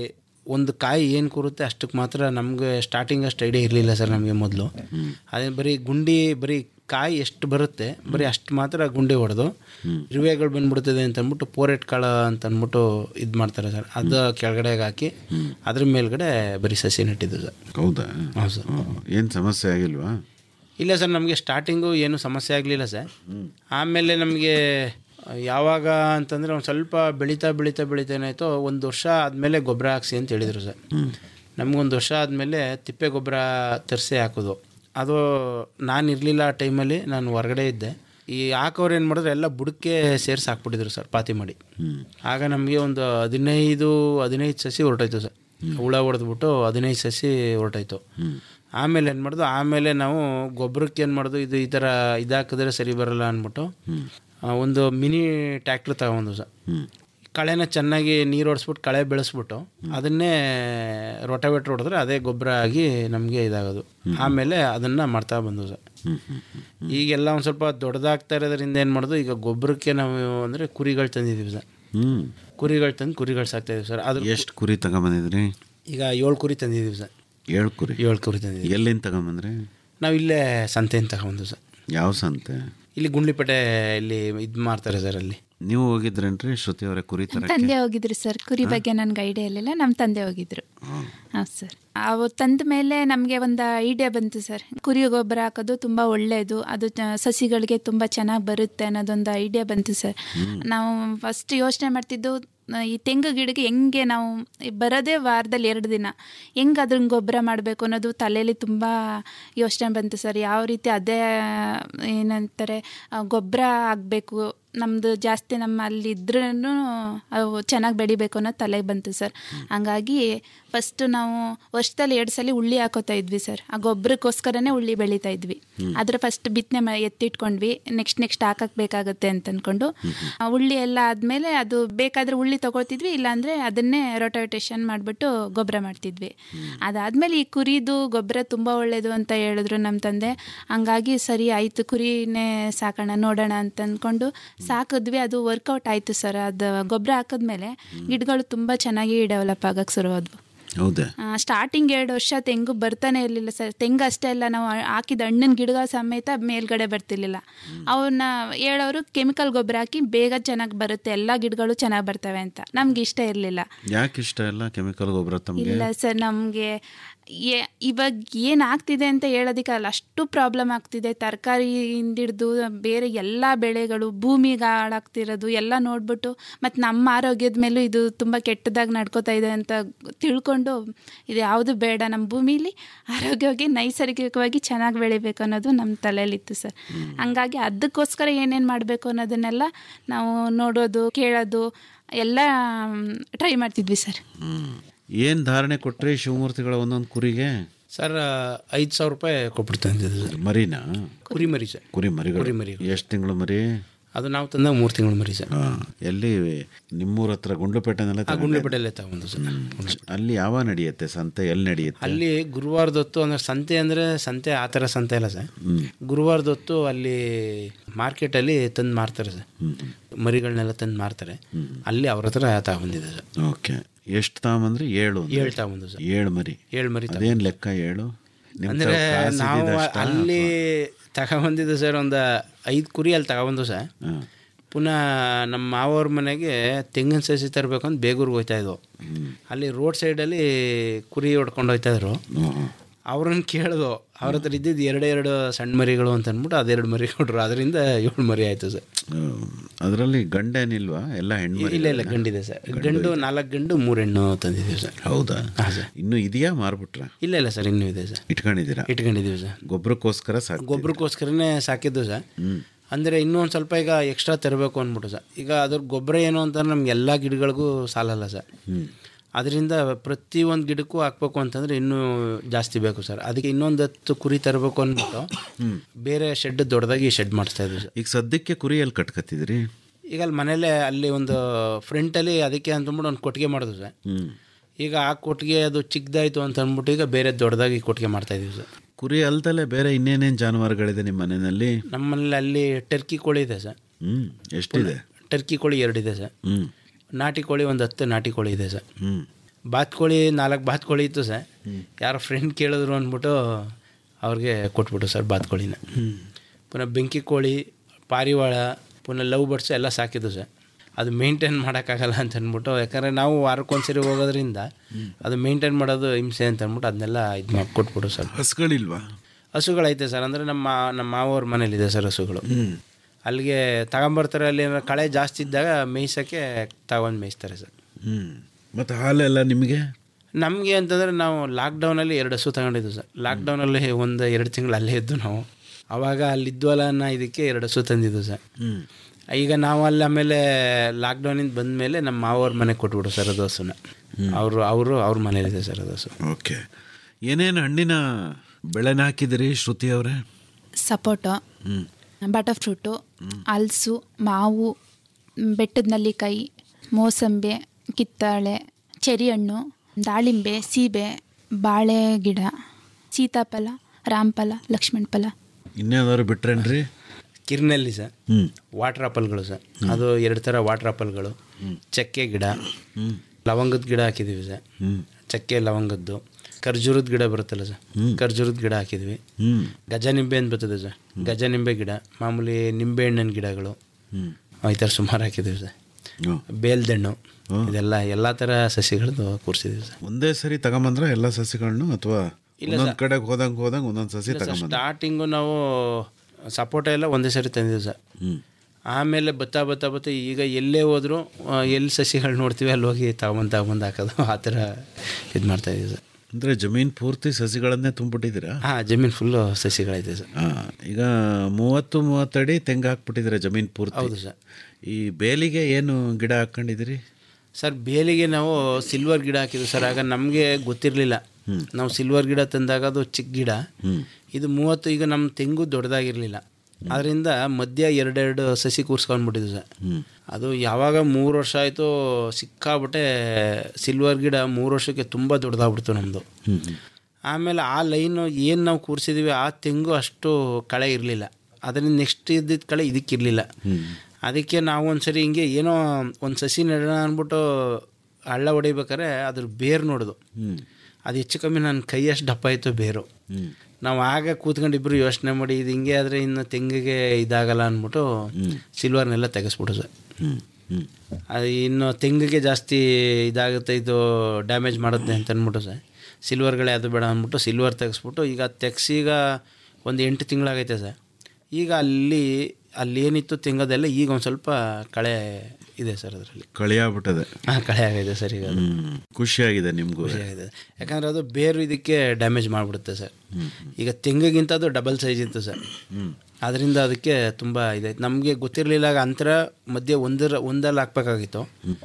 ಒಂದು ಕಾಯಿ ಏನು ಕೂರುತ್ತೆ ಅಷ್ಟಕ್ಕೆ ಮಾತ್ರ ನಮಗೆ ಸ್ಟಾರ್ಟಿಂಗ್ ಅಷ್ಟು ಐಡಿಯಾ ಇರಲಿಲ್ಲ ಸರ್ ನಮಗೆ ಮೊದಲು ಅದೇ ಬರೀ ಗುಂಡಿ ಬರೀ ಕಾಯಿ ಎಷ್ಟು ಬರುತ್ತೆ ಬರೀ ಅಷ್ಟು ಮಾತ್ರ ಗುಂಡಿ ಹೊಡೆದು ಇರುವೆಗಳು ಬಂದ್ಬಿಡ್ತದೆ ಅಂತ ಅಂದ್ಬಿಟ್ಟು ಪೋರೆಟ್ ಕಾಳು ಅಂತ ಅಂದ್ಬಿಟ್ಟು ಇದು ಮಾಡ್ತಾರೆ ಸರ್ ಅದು ಕೆಳಗಡೆಗೆ ಹಾಕಿ ಅದ್ರ ಮೇಲ್ಗಡೆ ಬರೀ ಸಸಿ ನೆಟ್ಟಿದ್ದು ಸರ್ ಹೌದಾ ಹೌದು ಸರ್ ಏನು ಸಮಸ್ಯೆ ಆಗಿಲ್ವಾ ಇಲ್ಲ ಸರ್ ನಮಗೆ ಸ್ಟಾರ್ಟಿಂಗು ಏನು ಸಮಸ್ಯೆ ಆಗಲಿಲ್ಲ ಸರ್ ಆಮೇಲೆ ನಮಗೆ ಯಾವಾಗ ಅಂತಂದರೆ ಒಂದು ಸ್ವಲ್ಪ ಬೆಳೀತಾ ಬೆಳೀತಾ ಬೆಳೀತಾ ಏನಾಯಿತು ಒಂದು ವರ್ಷ ಆದಮೇಲೆ ಗೊಬ್ಬರ ಹಾಕ್ಸಿ ಅಂತ ಹೇಳಿದರು ಸರ್ ನಮಗೊಂದು ವರ್ಷ ಆದಮೇಲೆ ತಿಪ್ಪೆ ಗೊಬ್ಬರ ತರಿಸಿ ಹಾಕೋದು ಅದು ನಾನು ಇರಲಿಲ್ಲ ಆ ಟೈಮಲ್ಲಿ ನಾನು ಹೊರಗಡೆ ಇದ್ದೆ ಈ ಹಾಕೋರು ಏನು ಮಾಡಿದ್ರು ಎಲ್ಲ ಬುಡಕ್ಕೆ ಸೇರಿಸಿ ಹಾಕ್ಬಿಟ್ಟಿದ್ರು ಸರ್ ಪಾತಿ ಮಾಡಿ ಆಗ ನಮಗೆ ಒಂದು ಹದಿನೈದು ಹದಿನೈದು ಸಸಿ ಹೊರಟೋಯ್ತು ಸರ್ ಹುಳ ಹೊಡೆದ್ಬಿಟ್ಟು ಹದಿನೈದು ಸಸಿ ಹೊರಟೋಯ್ತು ಆಮೇಲೆ ಏನು ಮಾಡೋದು ಆಮೇಲೆ ನಾವು ಗೊಬ್ಬರಕ್ಕೆ ಏನು ಮಾಡೋದು ಇದು ಈ ಥರ ಇದಾಕಿದ್ರೆ ಸರಿ ಬರಲ್ಲ ಅಂದ್ಬಿಟ್ಟು ಆ, ಒಂದು ಮಿನಿ ಟ್ಯಾಕ್ಟ್ರ್ ತಗೊಂಡು ಸರ್ ಕಳೆನ ಚೆನ್ನಾಗಿ ನೀರು ಹೊಡೆಸ್ಬಿಟ್ಟು ಕಳೆ ಬೆಳೆಸ್ಬಿಟ್ಟು ಅದನ್ನೇ ರೊಟವೇಟ್ರ್ ಹೊಡೆದ್ರೆ ಅದೇ ಗೊಬ್ಬರ ಆಗಿ ನಮಗೆ ಇದಾಗೋದು ಆಮೇಲೆ ಅದನ್ನು ಮಾಡ್ತಾ ಬಂದು ಸರ್ ಈಗೆಲ್ಲ ಒಂದು ಸ್ವಲ್ಪ ದೊಡ್ಡದಾಗ್ತಾ ಇರೋದ್ರಿಂದ ಏನು ಮಾಡೋದು ಈಗ ಗೊಬ್ಬರಕ್ಕೆ ನಾವು ಅಂದರೆ ಕುರಿಗಳು ತಂದಿದ್ದೀವಿ ಸರ್ ಹ್ಞೂ ಕುರಿಗಳು ತಂದು ಕುರಿಗಳು ಸಾಕ್ತಾ ಇದೀವಿ ಸರ್ ಅದು ಎಷ್ಟು ಕುರಿ ತಗೊಂಬಂದಿದ್ರಿ ಈಗ ಏಳು ಕುರಿ ತಂದಿದ್ದೀವಿ ಸರ್ ಏಳು ಕುರಿ ಏಳು ಕುರಿ ತಂದಿದ್ದೀವಿ ಎಲ್ಲಿಂದ ತಗೊಂಬಂದ್ರಿ ನಾವು ಇಲ್ಲೇ ಸಂತೆಯಿಂದ ತಗೊಂಡು ಸರ್ ಯಾವ ಸಂತೆ ಇಲ್ಲಿ ಗುಂಡ್ಲಿಪೇಟೆ ಇಲ್ಲಿ ಇದು ಮಾಡ್ತಾರೆ ಸರ್ ಅಲ್ಲಿ ನೀವು ಹೋಗಿದ್ರೇನ್ರಿ ಶ್ರುತಿ ಅವರೇ ಕುರಿ ತರಕ್ಕೆ ತಂದೆ ಹೋಗಿದ್ರು ಸರ್ ಕುರಿ ಬಗ್ಗೆ ನನ್ಗೆ ಐಡಿಯಾ ಇರಲಿಲ್ಲ ನಮ್ಮ ತಂದೆ ಹೋಗಿದ್ರು ಹೌದು ಸರ್ ಅವು ತಂದ ಮೇಲೆ ನಮಗೆ ಒಂದು ಐಡಿಯಾ ಬಂತು ಸರ್ ಕುರಿ ಗೊಬ್ಬರ ಹಾಕೋದು ತುಂಬ ಒಳ್ಳೆಯದು ಅದು ಚ- ಸಸಿಗಳಿಗೆ ತುಂಬ ಚೆನ್ನಾಗಿ ಬರುತ್ತೆ ಅನ್ನೋದೊಂದು ಐಡಿಯಾ ಬಂತು ಸರ್ ನಾವು ಫಸ್ಟ್ ಯೋಚನೆ ಮಾಡ್ತಿದ್ದು ಆ, ಈ ತೆಂಗು ಗಿಡಕ್ಕೆ ಹೆಂಗೆ ನಾವು ಬರೋದೇ ವಾರದಲ್ಲಿ ಎರಡು ದಿನ ಹೆಂಗೆ ಅದ್ರಂಗೆ ಗೊಬ್ಬರ ಮಾಡಬೇಕು ಅನ್ನೋದು ತಲೆಯಲ್ಲಿ ತುಂಬ ಯೋಚನೆ ಬಂತು ಸರ್ ಯಾವ ರೀತಿ ಅದೇ ಏನಂತಾರೆ ಗೊಬ್ಬರ ಆಗಬೇಕು ನಮ್ಮದು ಜಾಸ್ತಿ ನಮ್ಮ ಅಲ್ಲಿ ಇದ್ರೂ ಅವು ಚೆನ್ನಾಗಿ ಬೆಳಿಬೇಕು ಅನ್ನೋ ತಲೆಗೆ ಬಂತು ಸರ್ ಹಂಗಾಗಿ ಫಸ್ಟು ನಾವು ವರ್ಷದಲ್ಲಿ ಎರಡು ಸಲ ಉಳ್ಳಿ ಹಾಕೋತಾ ಇದ್ವಿ ಸರ್ ಆ ಗೊಬ್ಬರಕ್ಕೋಸ್ಕರನೇ ಉಳ್ಳಿ ಬೆಳೀತಾ ಇದ್ವಿ ಅದ್ರ ಫಸ್ಟ್ ಬಿತ್ತನೆ ಮ ಎತ್ತಿಟ್ಕೊಂಡ್ವಿ ನೆಕ್ಸ್ಟ್ ನೆಕ್ಸ್ಟ್ ಹಾಕಕ್ಕೆ ಬೇಕಾಗುತ್ತೆ ಅಂತ ಅಂದ್ಕೊಂಡು ಆ ಉಳ್ಳಿ ಎಲ್ಲ ಆದಮೇಲೆ ಅದು ಬೇಕಾದರೆ ಉಳ್ಳಿ ತಗೊಳ್ತಿದ್ವಿ ಇಲ್ಲಾಂದರೆ ಅದನ್ನೇ ರೊಟೋಟೇಷನ್ ಮಾಡಿಬಿಟ್ಟು ಗೊಬ್ಬರ ಮಾಡ್ತಿದ್ವಿ ಅದಾದಮೇಲೆ ಈ ಕುರಿದು ಗೊಬ್ಬರ ತುಂಬ ಒಳ್ಳೆಯದು ಅಂತ ಹೇಳಿದ್ರು ನಮ್ಮ ತಂದೆ ಹಂಗಾಗಿ ಸರಿ ಆಯಿತು ಕುರಿನೇ ಸಾಕೋಣ ನೋಡೋಣ ಅಂತ ಅಂದ್ಕೊಂಡು ಸಾಕಿದ್ವಿ ಅದು ವರ್ಕೌಟ್ ಆಯಿತು ಸರ್ ಅದು ಗೊಬ್ಬರ ಹಾಕಿದ್ಮೇಲೆ ಗಿಡಗಳು ತುಂಬ ಚೆನ್ನಾಗಿ ಡೆವಲಪ್ ಆಗಕ್ಕೆ ಶುರುವಾದ್ವು ಹೌದಾ ಸ್ಟಾರ್ಟಿಂಗ್ ಎರಡು ವರ್ಷ ತೆಂಗು ಬರ್ತಾನೆ ಇರಲಿಲ್ಲ ಸರ್ ತೆಂಗು ಅಷ್ಟೇ ಅಲ್ಲ ನಾವು ಹಾಕಿದ ಹಣ್ಣಿನ ಗಿಡಗಳ ಸಮೇತ ಮೇಲ್ಗಡೆ ಬರ್ತಿರ್ಲಿಲ್ಲ ಅವನ್ನ ಹೇಳೋರು ಕೆಮಿಕಲ್ ಗೊಬ್ಬರ ಹಾಕಿ ಬೇಗ ಚೆನ್ನಾಗಿ ಬರುತ್ತೆ ಎಲ್ಲ ಗಿಡಗಳು ಚೆನ್ನಾಗಿ ಬರ್ತವೆ ಅಂತ ನಮ್ಗೆ ಇಷ್ಟ ಇರಲಿಲ್ಲ ಯಾಕೆ ಇಷ್ಟ ಇಲ್ಲ ಕೆಮಿಕಲ್ ಗೊಬ್ಬರ ತಮಗೆ ಇಲ್ಲ ಸರ್ ನಮಗೆ ಇವಾಗ ಏನು ಆಗ್ತಿದೆ ಅಂತ ಹೇಳೋದಕ್ಕಲ್ಲ ಅಷ್ಟು ಪ್ರಾಬ್ಲಮ್ ಆಗ್ತಿದೆ ತರಕಾರಿಯಿಂದ ಹಿಡ್ದು ಬೇರೆ ಎಲ್ಲ ಬೆಳೆಗಳು ಭೂಮಿಗೆ ಹಾಳಾಗ್ತಿರೋದು ಎಲ್ಲ ನೋಡ್ಬಿಟ್ಟು ಮತ್ತು ನಮ್ಮ ಆರೋಗ್ಯದ ಮೇಲೂ ಇದು ತುಂಬ ಕೆಟ್ಟದಾಗಿ ನಡ್ಕೋತಾ ಇದೆ ಅಂತ ತಿಳ್ಕೊಂಡು ಇದು ಯಾವುದು ಬೇಡ ನಮ್ಮ ಭೂಮಿಲಿ ಆರೋಗ್ಯವಾಗಿ ನೈಸರ್ಗಿಕವಾಗಿ ಚೆನ್ನಾಗಿ ಬೆಳಿಬೇಕು ಅನ್ನೋದು ನಮ್ಮ ತಲೆಯಲ್ಲಿತ್ತು ಸರ್ ಹಂಗಾಗಿ ಅದಕ್ಕೋಸ್ಕರ ಏನೇನು ಮಾಡಬೇಕು ಅನ್ನೋದನ್ನೆಲ್ಲ ನಾವು ನೋಡೋದು ಕೇಳೋದು ಎಲ್ಲ ಟ್ರೈ ಮಾಡ್ತಿದ್ವಿ ಸರ್ ಏನು ಧಾರಣೆ ಕೊಟ್ರಿ ಶಿವಮೂರ್ತಿಗಳ ಒಂದೊಂದು ಕುರಿಗೆ ಸರ್ ಐದು ಸಾವಿರ ರೂಪಾಯಿ ಕೊಟ್ಬಿಟ್ಟು ತಂದಿದ್ದು ಸರ್ ಮರಿನಾ ಕುರಿ ಮರಿ ಸರ್ ಕುರಿ ಮರಿಗಳು ಕುರಿ ಮರಿ. ಎಷ್ಟು ತಿಂಗಳು ಮರಿ ಅದು ನಾವು ತಂದಾಗ ಮೂರು ತಿಂಗಳು ಮರಿ ಸರ್ ಹಾ. ಎಲ್ಲಿ ನಿಮ್ಮೂರ ಹತ್ರ ಗುಂಡ್ಲುಪೇಟೆನೆಲ್ಲ ಆ ಗುಂಡ್ಲುಪೇಟೆಲ್ಲೇ ತಗೊಂಡು ಸರ್ ಅಲ್ಲಿ ಯಾವ ನಡೆಯುತ್ತೆ ಸಂತೆ ಎಲ್ಲಿ ನಡೆಯುತ್ತೆ ಅಲ್ಲಿ ಗುರುವಾರದೊತ್ತು ಅಂದ್ರೆ ಸಂತೆ ಅಂದರೆ ಸಂತೆ ಆ ಥರ ಸಂತೆ ಅಲ್ಲ ಸರ್ ಗುರುವಾರದೊತ್ತು ಅಲ್ಲಿ ಮಾರ್ಕೆಟಲ್ಲಿ ತಂದು ಮಾರ್ತಾರೆ ಸರ್ ಮರಿಗಳನ್ನೆಲ್ಲ ತಂದು ಮಾರ್ತಾರೆ ಅಲ್ಲಿ ಅವ್ರ ಹತ್ರ ತಗೊಂಡಿದೆ ಸರ್ ಓಕೆ ಎಷ್ಟು ತಾಂಬಂದ್ರಿ ಏಳು ಅಂದ್ರೆ? ಏಳು ತಗೊಂಡು ಸರ್ ಏಳು ಮರಿ ಏಳು ಮರಿ ತಗೊಂಡು. ಅದೇನು ಲೆಕ್ಕ ಏಳು ನಿಮ್ ಅಂದರೆ ತಾವ್ ಕಾಸು ನಾವು ಇದ್ದಿದ್ದು ಅಷ್ಟಾ? ಅಲ್ಲಿ ತಗೊಬಂದಿದ್ದು ಸರ್ ಒಂದು ಐದು ಕುರಿ ಅಲ್ಲಿ ತಗೊಬಂದು ಸರ್ ಹಾ. ಪುನಃ ನಮ್ಮ ಮಾವವ್ರ ಮನೆಗೆ ತೆಂಗಿನ ಸಸಿ ತರಬೇಕು ಅಂತ ಬೇಗೂರಿಗೆ ಹೋಗ್ತಾ ಇದ್ವು ಅಲ್ಲಿ ರೋಡ್ ಸೈಡಲ್ಲಿ ಕುರಿ ಹೊಡ್ಕೊಂಡು ಹೋಗ್ತಾ ಇದ್ರು ಹ್ಮ್, ಹ್ಮ್. ಅವ್ರನ್ನ ಕೇಳಿದು ಅವ್ರ ಹತ್ರ ಇದ್ದಿದ್ದು ಎರಡೇ ಎರಡು ಸಣ್ಣ ಮರಿಗಳು ಅಂತ ಅಂದ್ಬಿಟ್ಟು ಅದೆರಡು ಮರಿ ಕೊಟ್ರು ಅದರಿಂದ ಏಳು ಮರಿ ಆಯಿತು ಸರ್ ಅದರಲ್ಲಿ ಗಂಡೇನಿಲ್ವಾ ಎಲ್ಲ ಹೆಣ್ಣು ಇಲ್ಲ ಇಲ್ಲ ಗಂಡಿದೆ ಸರ್ ಗಂಡು ನಾಲ್ಕು ಗಂಡು ಮೂರು ಹೆಣ್ಣು ತಂದಿದ್ದೀವಿ ಸರ್ ಹೌದಾ ಹಾಂ ಸರ್ ಇನ್ನು ಇದೆಯಾ ಮಾರ್ಬಿಟ್ರ ಇಲ್ಲ ಇಲ್ಲ ಸರ್ ಇನ್ನೂ ಇದೆ ಸರ್ ಇಟ್ಕೊಂಡಿದ್ದೀರಾ ಇಟ್ಕೊಂಡಿದ್ದೀವಿ ಸರ್ ಗೊಬ್ಬರಕ್ಕೋಸ್ಕರ ಸಾಕು ಗೊಬ್ಬರಕ್ಕೋಸ್ಕರನೇ ಸಾಕಿದ್ದು ಸರ್ ಅಂದರೆ ಇನ್ನೂ ಒಂದು ಸ್ವಲ್ಪ ಈಗ ಎಕ್ಸ್ಟ್ರಾ ತರಬೇಕು ಅಂದ್ಬಿಟ್ಟು ಸರ್ ಈಗ ಅದ್ರ ಗೊಬ್ಬರ ಏನು ಅಂತಂದ್ರೆ ನಮ್ಗೆ ಎಲ್ಲ ಗಿಡಗಳಿಗೂ ಸಾಲಲ್ಲ ಸರ್ ಅದರಿಂದ ಪ್ರತಿ ಒಂದು ಗಿಡಕ್ಕೂ ಹಾಕ್ಬೇಕು ಅಂತಂದರೆ ಇನ್ನೂ ಜಾಸ್ತಿ ಬೇಕು ಸರ್ ಅದಕ್ಕೆ ಇನ್ನೊಂದು ಹತ್ತು ಕುರಿ ತರಬೇಕು ಅಂದ್ಬಿಟ್ಟು ಬೇರೆ ಶೆಡ್ ದೊಡ್ಡದಾಗಿ ಶೆಡ್ ಮಾಡಿಸ್ತಾ ಇದ್ವಿ ಸರ್ ಈಗ ಸದ್ಯಕ್ಕೆ ಕುರಿಯಲ್ಲಿ ಕಟ್ಕತ್ತಿದ್ರಿ ಈಗ ಅಲ್ಲಿ ಮನೇಲೆ ಅಲ್ಲಿ ಒಂದು ಫ್ರಂಟಲ್ಲಿ ಅದಕ್ಕೆ ಅಂತಂದ್ಬಿಟ್ಟು ಒಂದು ಕೊಟ್ಟಿಗೆ ಮಾಡಿದ್ವಿ ಸರ್ ಹ್ಮ್ ಈಗ ಆ ಕೊಟ್ಟಿಗೆ ಅದು ಚಿಕ್ಕದಾಯಿತು ಅಂತ ಅಂದ್ಬಿಟ್ಟು ಈಗ ಬೇರೆ ದೊಡ್ಡದಾಗಿ ಕೊಟ್ಟಿಗೆ ಮಾಡ್ತಾ ಇದೀವಿ ಸರ್ ಕುರಿ ಅಲ್ದಲೆ ಬೇರೆ ಇನ್ನೇನೇನು ಜಾನುವಾರುಗಳಿದೆ ನಿಮ್ಮ ಮನೆಯಲ್ಲಿ ನಮ್ಮಲ್ಲಿ ಅಲ್ಲಿ ಟರ್ಕಿ ಕೋಳಿ ಇದೆ ಸರ್ ಹ್ಮ್ ಎಷ್ಟಿದೆ ಟರ್ಕಿ ಕೋಳಿ ಎರಡಿದೆ ಸರ್ ಹ್ಮ್ ನಾಟಿ ಕೋಳಿ ಒಂದು ಹತ್ತು ನಾಟಿ ಕೋಳಿ ಇದೆ ಸರ್ ಹ್ಮ್ ಬಾತ್ಕೋಳಿ ನಾಲ್ಕು ಬಾತ್ಕೋಳಿ ಇತ್ತು ಸರ್ ಯಾರೋ ಫ್ರೆಂಡ್ ಕೇಳಿದ್ರು ಅಂದ್ಬಿಟ್ಟು ಅವ್ರಿಗೆ ಕೊಟ್ಬಿಟ್ಟು ಸರ್ ಬಾತ್ಕೋಳಿನ ಪುನಃ ಬೆಂಕಿ ಕೋಳಿ ಪಾರಿವಾಳ ಪುನಃ ಲವ್ ಬರ್ಡ್ಸ್ ಎಲ್ಲ ಸಾಕಿದ್ದು ಸರ್ ಅದು ಮೇಂಟೈನ್ ಮಾಡೋಕ್ಕಾಗಲ್ಲ ಅಂತ ಅಂದ್ಬಿಟ್ಟು ಯಾಕಂದರೆ ನಾವು ವಾರಕ್ಕೊಂದ್ಸರಿ ಹೋಗೋದ್ರಿಂದ ಅದು ಮೇಂಟೈನ್ ಮಾಡೋದು ಹಿಂಸೆ ಅಂತ ಅಂದ್ಬಿಟ್ಟು ಅದನ್ನೆಲ್ಲ ಇದು ಮಾಡಿ ಕೊಟ್ಬಿಟ್ಟು ಸರ್ ಹಸುಗಳಿಲ್ವಾ ಹಸುಗಳೈತೆ ಸರ್ ಅಂದರೆ ನಮ್ಮ ನಮ್ಮ ಮಾವವ್ರ ಮನೇಲಿದೆ ಸರ್ ಹಸುಗಳು ಅಲ್ಲಿಗೆ ತಗೊಂಬರ್ತಾರೆ ಅಲ್ಲಿ ಏನಾರ ಕಳೆ ಜಾಸ್ತಿ ಇದ್ದಾಗ ಮೇಯ್ಸೋಕ್ಕೆ ತಗೊಂಡು ಮೇಯಿಸ್ತಾರೆ ಸರ್ ಹ್ಮ್ ಮತ್ತೆ ಹಾಲೆಲ್ಲ ನಿಮಗೆ ನಮಗೆ ಅಂತಂದರೆ ನಾವು ಲಾಕ್ಡೌನಲ್ಲಿ ಎರಡು ಹಸು ತಗೊಂಡಿದ್ದು ಸರ್ ಲಾಕ್ಡೌನಲ್ಲಿ ಒಂದು ಎರಡು ತಿಂಗಳು ಅಲ್ಲೇ ಇದ್ದು ನಾವು ಆವಾಗ ಅಲ್ಲಿದ್ವಲ್ಲ ಅನ್ನೋ ಇದಕ್ಕೆ ಎರಡು ಹಸು ತಂದಿದ್ದು ಸರ್ ಹ್ಮ್ ಈಗ ನಾವು ಅಲ್ಲಿ ಆಮೇಲೆ ಲಾಕ್ಡೌನಿಂದ ಬಂದ ಮೇಲೆ ನಮ್ಮ ಮಾವವ್ರ ಮನೆಗೆ ಕೊಟ್ಬಿಡು ಸರ್ ಅದು ಹಸುನ ಅವರು ಅವರು ಅವ್ರ ಮನೇಲಿದೆ ಸರ್ ಅದು ಹಸು ಓಕೆ ಏನೇನು ಹಣ್ಣಿನ ಬೆಳೆನ ಹಾಕಿದಿರಿ ಶ್ರುತಿ ಅವರೇ ಸಪೋಟೊ ಬಟರ್ ಫ್ರೂಟು ಹಲ್ಸು ಮಾವು ಮ್, ಬೆಟ್ಟದ ನಲ್ಲಿಕಾಯಿ ಮೋಸಂಬೆ ಕಿತ್ತಾಳೆ ಚೆರಿ ಹಣ್ಣು ದಾಳಿಂಬೆ ಸೀಬೆ ಬಾಳೆ ಗಿಡ ಸೀತಾಫಲ ರಾಮಫಲ ಲಕ್ಷ್ಮಣ ಫಲ ಇನ್ನೇನಾದ್ರು ಬಿಟ್ರೇನ್ರಿ ಕಿರ್ನಲ್ಲಿ ಸರ್ ಹ್ಮ್ ವಾಟರ್ ಆಪಲ್ಗಳು ಸರ್ ಅದು ಎರಡು ಥರ ವಾಟರ್ ಆಪಲ್ಗಳು ಚಕ್ಕೆ ಗಿಡ ಲವಂಗದ ಗಿಡ ಹಾಕಿದ್ದೀವಿ ಸರ್ ಹ್ಮ್ ಚಕ್ಕೆ ಲವಂಗದ್ದು ಖರ್ಜೂರದ ಗಿಡ ಬರುತ್ತಲ್ಲ ಸರ್ ಖರ್ಜೂರದ ಗಿಡ ಹಾಕಿದ್ವಿ ಹ್ಮ್ ಗಜ ನಿಂಬೆ ಅಂತ ಬರ್ತದೆ ಸರ್ ಗಜ ನಿಂಬೆ ಗಿಡ ಮಾಮೂಲಿ ನಿಂಬೆ ಹಣ್ಣಿನ ಗಿಡಗಳು ಹ್ಮ್ ಈ ಥರ ಸುಮಾರು ಹಾಕಿದ್ದೀವಿ ಸರ್ ಹ್ಮ್. ಬೇಲ್ದಣ್ಣು ಇದೆಲ್ಲ ಎಲ್ಲ ಥರ ಸಸಿಗಳದ್ದು ಕೂರಿಸಿದ್ದೀವಿ ಸರ್ ಒಂದೇ ಸರಿ ತಗೊಂಬಂದ್ರ ಎಲ್ಲ ಸಸಿಗಳನ್ನು ಅಥವಾ ಒಂದೊಂದ್ ಕಡೆಗೆ ಹೋದಂಗೆ ಹೋದಂಗೆ ಒಂದೊಂದು ಸಸಿ ತಗೊಂಬಂದ್ರ ಸ್ಟಾರ್ಟಿಂಗು ನಾವು ಸಪೋಟ ಎಲ್ಲ ಒಂದೇ ಸರಿ ತಂದಿದ್ದೀವಿ ಸರ್ ಹ್ಮ್ ಆಮೇಲೆ ಬತ್ತಾ ಬತ್ತಾ ಬತ್ತಾ ಈಗ ಎಲ್ಲೇ ಹೋದ್ರು ಆ, ಎಲ್ಲಿ ಸಸಿಗಳು ನೋಡ್ತೀವಿ ಅಲ್ಲಿ ಹೋಗಿ ತಗೊಂಬಂದು ತಗೊಂಬಂದು ಹಾಕೋದು ಆ ಥರ ಇದು ಮಾಡ್ತಾ ಇದೀವಿ ಸರ್ ಅಂದ್ರೆ ಜಮೀನ್ ಪೂರ್ತಿ ಸಸಿಗಳನ್ನೇ ತುಂಬಿಟ್ಟಿದ್ದೀರಾ ಹಾಂ ಜಮೀನು ಫುಲ್ಲು ಸಸಿಗಳೈತೆ ಸರ್ ಹಾ ಈಗ ಮೂವತ್ತು ಮೂವತ್ತಡಿ ತೆಂಗು ಹಾಕ್ಬಿಟ್ಟಿದ್ದೀರಾ ಜಮೀನ್ ಪೂರ್ತಿ ಹೌದು ಸರ್ ಈ ಬೇಲಿಗೆ ಏನು ಗಿಡ ಹಾಕೊಂಡಿದ್ದೀರಿ ಸರ್ ಬೇಲಿಗೆ ನಾವು ಸಿಲ್ವರ್ ಗಿಡ ಹಾಕಿದ್ವಿ ಸರ್ ಆಗ ನಮಗೆ ಗೊತ್ತಿರಲಿಲ್ಲ ನಾವು ಸಿಲ್ವರ್ ಗಿಡ ತಂದಾಗ ಅದು ಚಿಕ್ಕ ಗಿಡ ಇದು ಮೂವತ್ತು ಈಗ ನಮ್ಮ ತೆಂಗು ದೊಡ್ಡದಾಗಿರಲಿಲ್ಲ ಅದರಿಂದ ಮಧ್ಯ ಎರಡೆರಡು ಸಸಿ ಕೂರ್ಸ್ಕೊಂಡ್ಬಿಟ್ಟಿದ್ವಿ ಸರ್ ಅದು ಯಾವಾಗ ಮೂರು ವರ್ಷ ಆಯಿತು ಸಿಕ್ಕಾಬಿಟ್ಟೆ ಸಿಲ್ವರ್ ಗಿಡ ಮೂರು ವರ್ಷಕ್ಕೆ ತುಂಬ ದೊಡ್ಡದಾಗ್ಬಿಡ್ತು ನಮ್ಮದು ಆಮೇಲೆ ಆ ಲೈನು ಏನು ನಾವು ಕೂರಿಸಿದ್ವಿ ಆ ತೆಂಗು ಅಷ್ಟು ಕಳೆ ಇರಲಿಲ್ಲ ಅದರಿಂದ ನೆಕ್ಸ್ಟ್ ಇದ್ದಿದ್ದ ಕಳೆ ಇದಕ್ಕಿರಲಿಲ್ಲ ಅದಕ್ಕೆ ನಾವು ಒಂದ್ಸರಿ ಹಿಂಗೆ ಏನೋ ಒಂದು ಸಸಿ ನೆಡೋಣ ಅಂದ್ಬಿಟ್ಟು ಹಳ್ಳ ಹೊಡಿಬೇಕಾರೆ ಅದ್ರ ಬೇರು ನೋಡೋದು ಅದು ಹೆಚ್ಚು ಕಮ್ಮಿ ನನ್ನ ಕೈ ಅಷ್ಟು ದಪ್ಪ ಆಯಿತು ಬೇರು ನಾವು ಆಗ ಕೂತ್ಕೊಂಡು ಇಬ್ಬರು ಯೋಚನೆ ಮಾಡಿ ಇದು ಹಿಂಗೆ ಆದರೆ ಇನ್ನು ತೆಂಗಿಗೆ ಇದಾಗಲ್ಲ ಅಂದ್ಬಿಟ್ಟು ಸಿಲ್ವರ್ನೆಲ್ಲ ತೆಗೆಸ್ಬಿಟ್ಟು ಸರ್ ಹ್ಮ್ ಹ್ಮ್ ಅದು ಇನ್ನು ತೆಂಗಿಗೆ ಜಾಸ್ತಿ ಇದಾಗುತ್ತೆ ಇದು ಡ್ಯಾಮೇಜ್ ಮಾಡುತ್ತೆ ಅಂತ ಅಂದ್ಬಿಟ್ಟು ಸರ್ ಸಿಲ್ವರ್ಗಳೇ ಅದು ಬೇಡ ಅಂದ್ಬಿಟ್ಟು ಸಿಲ್ವರ್ ತೆಗೆಸ್ಬಿಟ್ಟು ಈಗ ತೆಗ್ಸಿ ಈಗ ಒಂದು ಎಂಟು ತಿಂಗಳಾಗೈತೆ ಸರ್ ಈಗ ಅಲ್ಲಿ ಅಲ್ಲಿ ಏನಿತ್ತು ತೆಂಗೋದೆಲ್ಲ ಈಗ ಒಂದು ಸ್ವಲ್ಪ ಕಳೆ ಇದೆ ಸರ್ ಅದರಲ್ಲಿ ಕಳಿಯಾಗ್ಬಿಟ್ಟದೆ ಹಾಂ ಕಳೆ ಆಗಿದೆ ಸರ್ ಈಗ ಅದು ಹ್ಮ್ ಖುಷಿಯಾಗಿದೆ ನಿಮಗೂ ಆಗಿದೆ ಯಾಕಂದ್ರೆ ಅದು ಬೇರು ಇದಕ್ಕೆ ಡ್ಯಾಮೇಜ್ ಮಾಡಿಬಿಡುತ್ತೆ ಸರ್ ಈಗ ತೆಂಗಿಗಿಂತ ಅದು ಡಬಲ್ ಸೈಜ್ ಇತ್ತು ಸರ್ ಅದರಿಂದ ಅದಕ್ಕೆ ತುಂಬ ಇದಾಯ್ತು ನಮಗೆ ಗೊತ್ತಿರಲಿಲ್ಲ ಅಂತರ ಮಧ್ಯೆ ಒಂದರ ಒಂದಲ್ಲಿ ಹಾಕ್ಬೇಕಾಗಿತ್ತು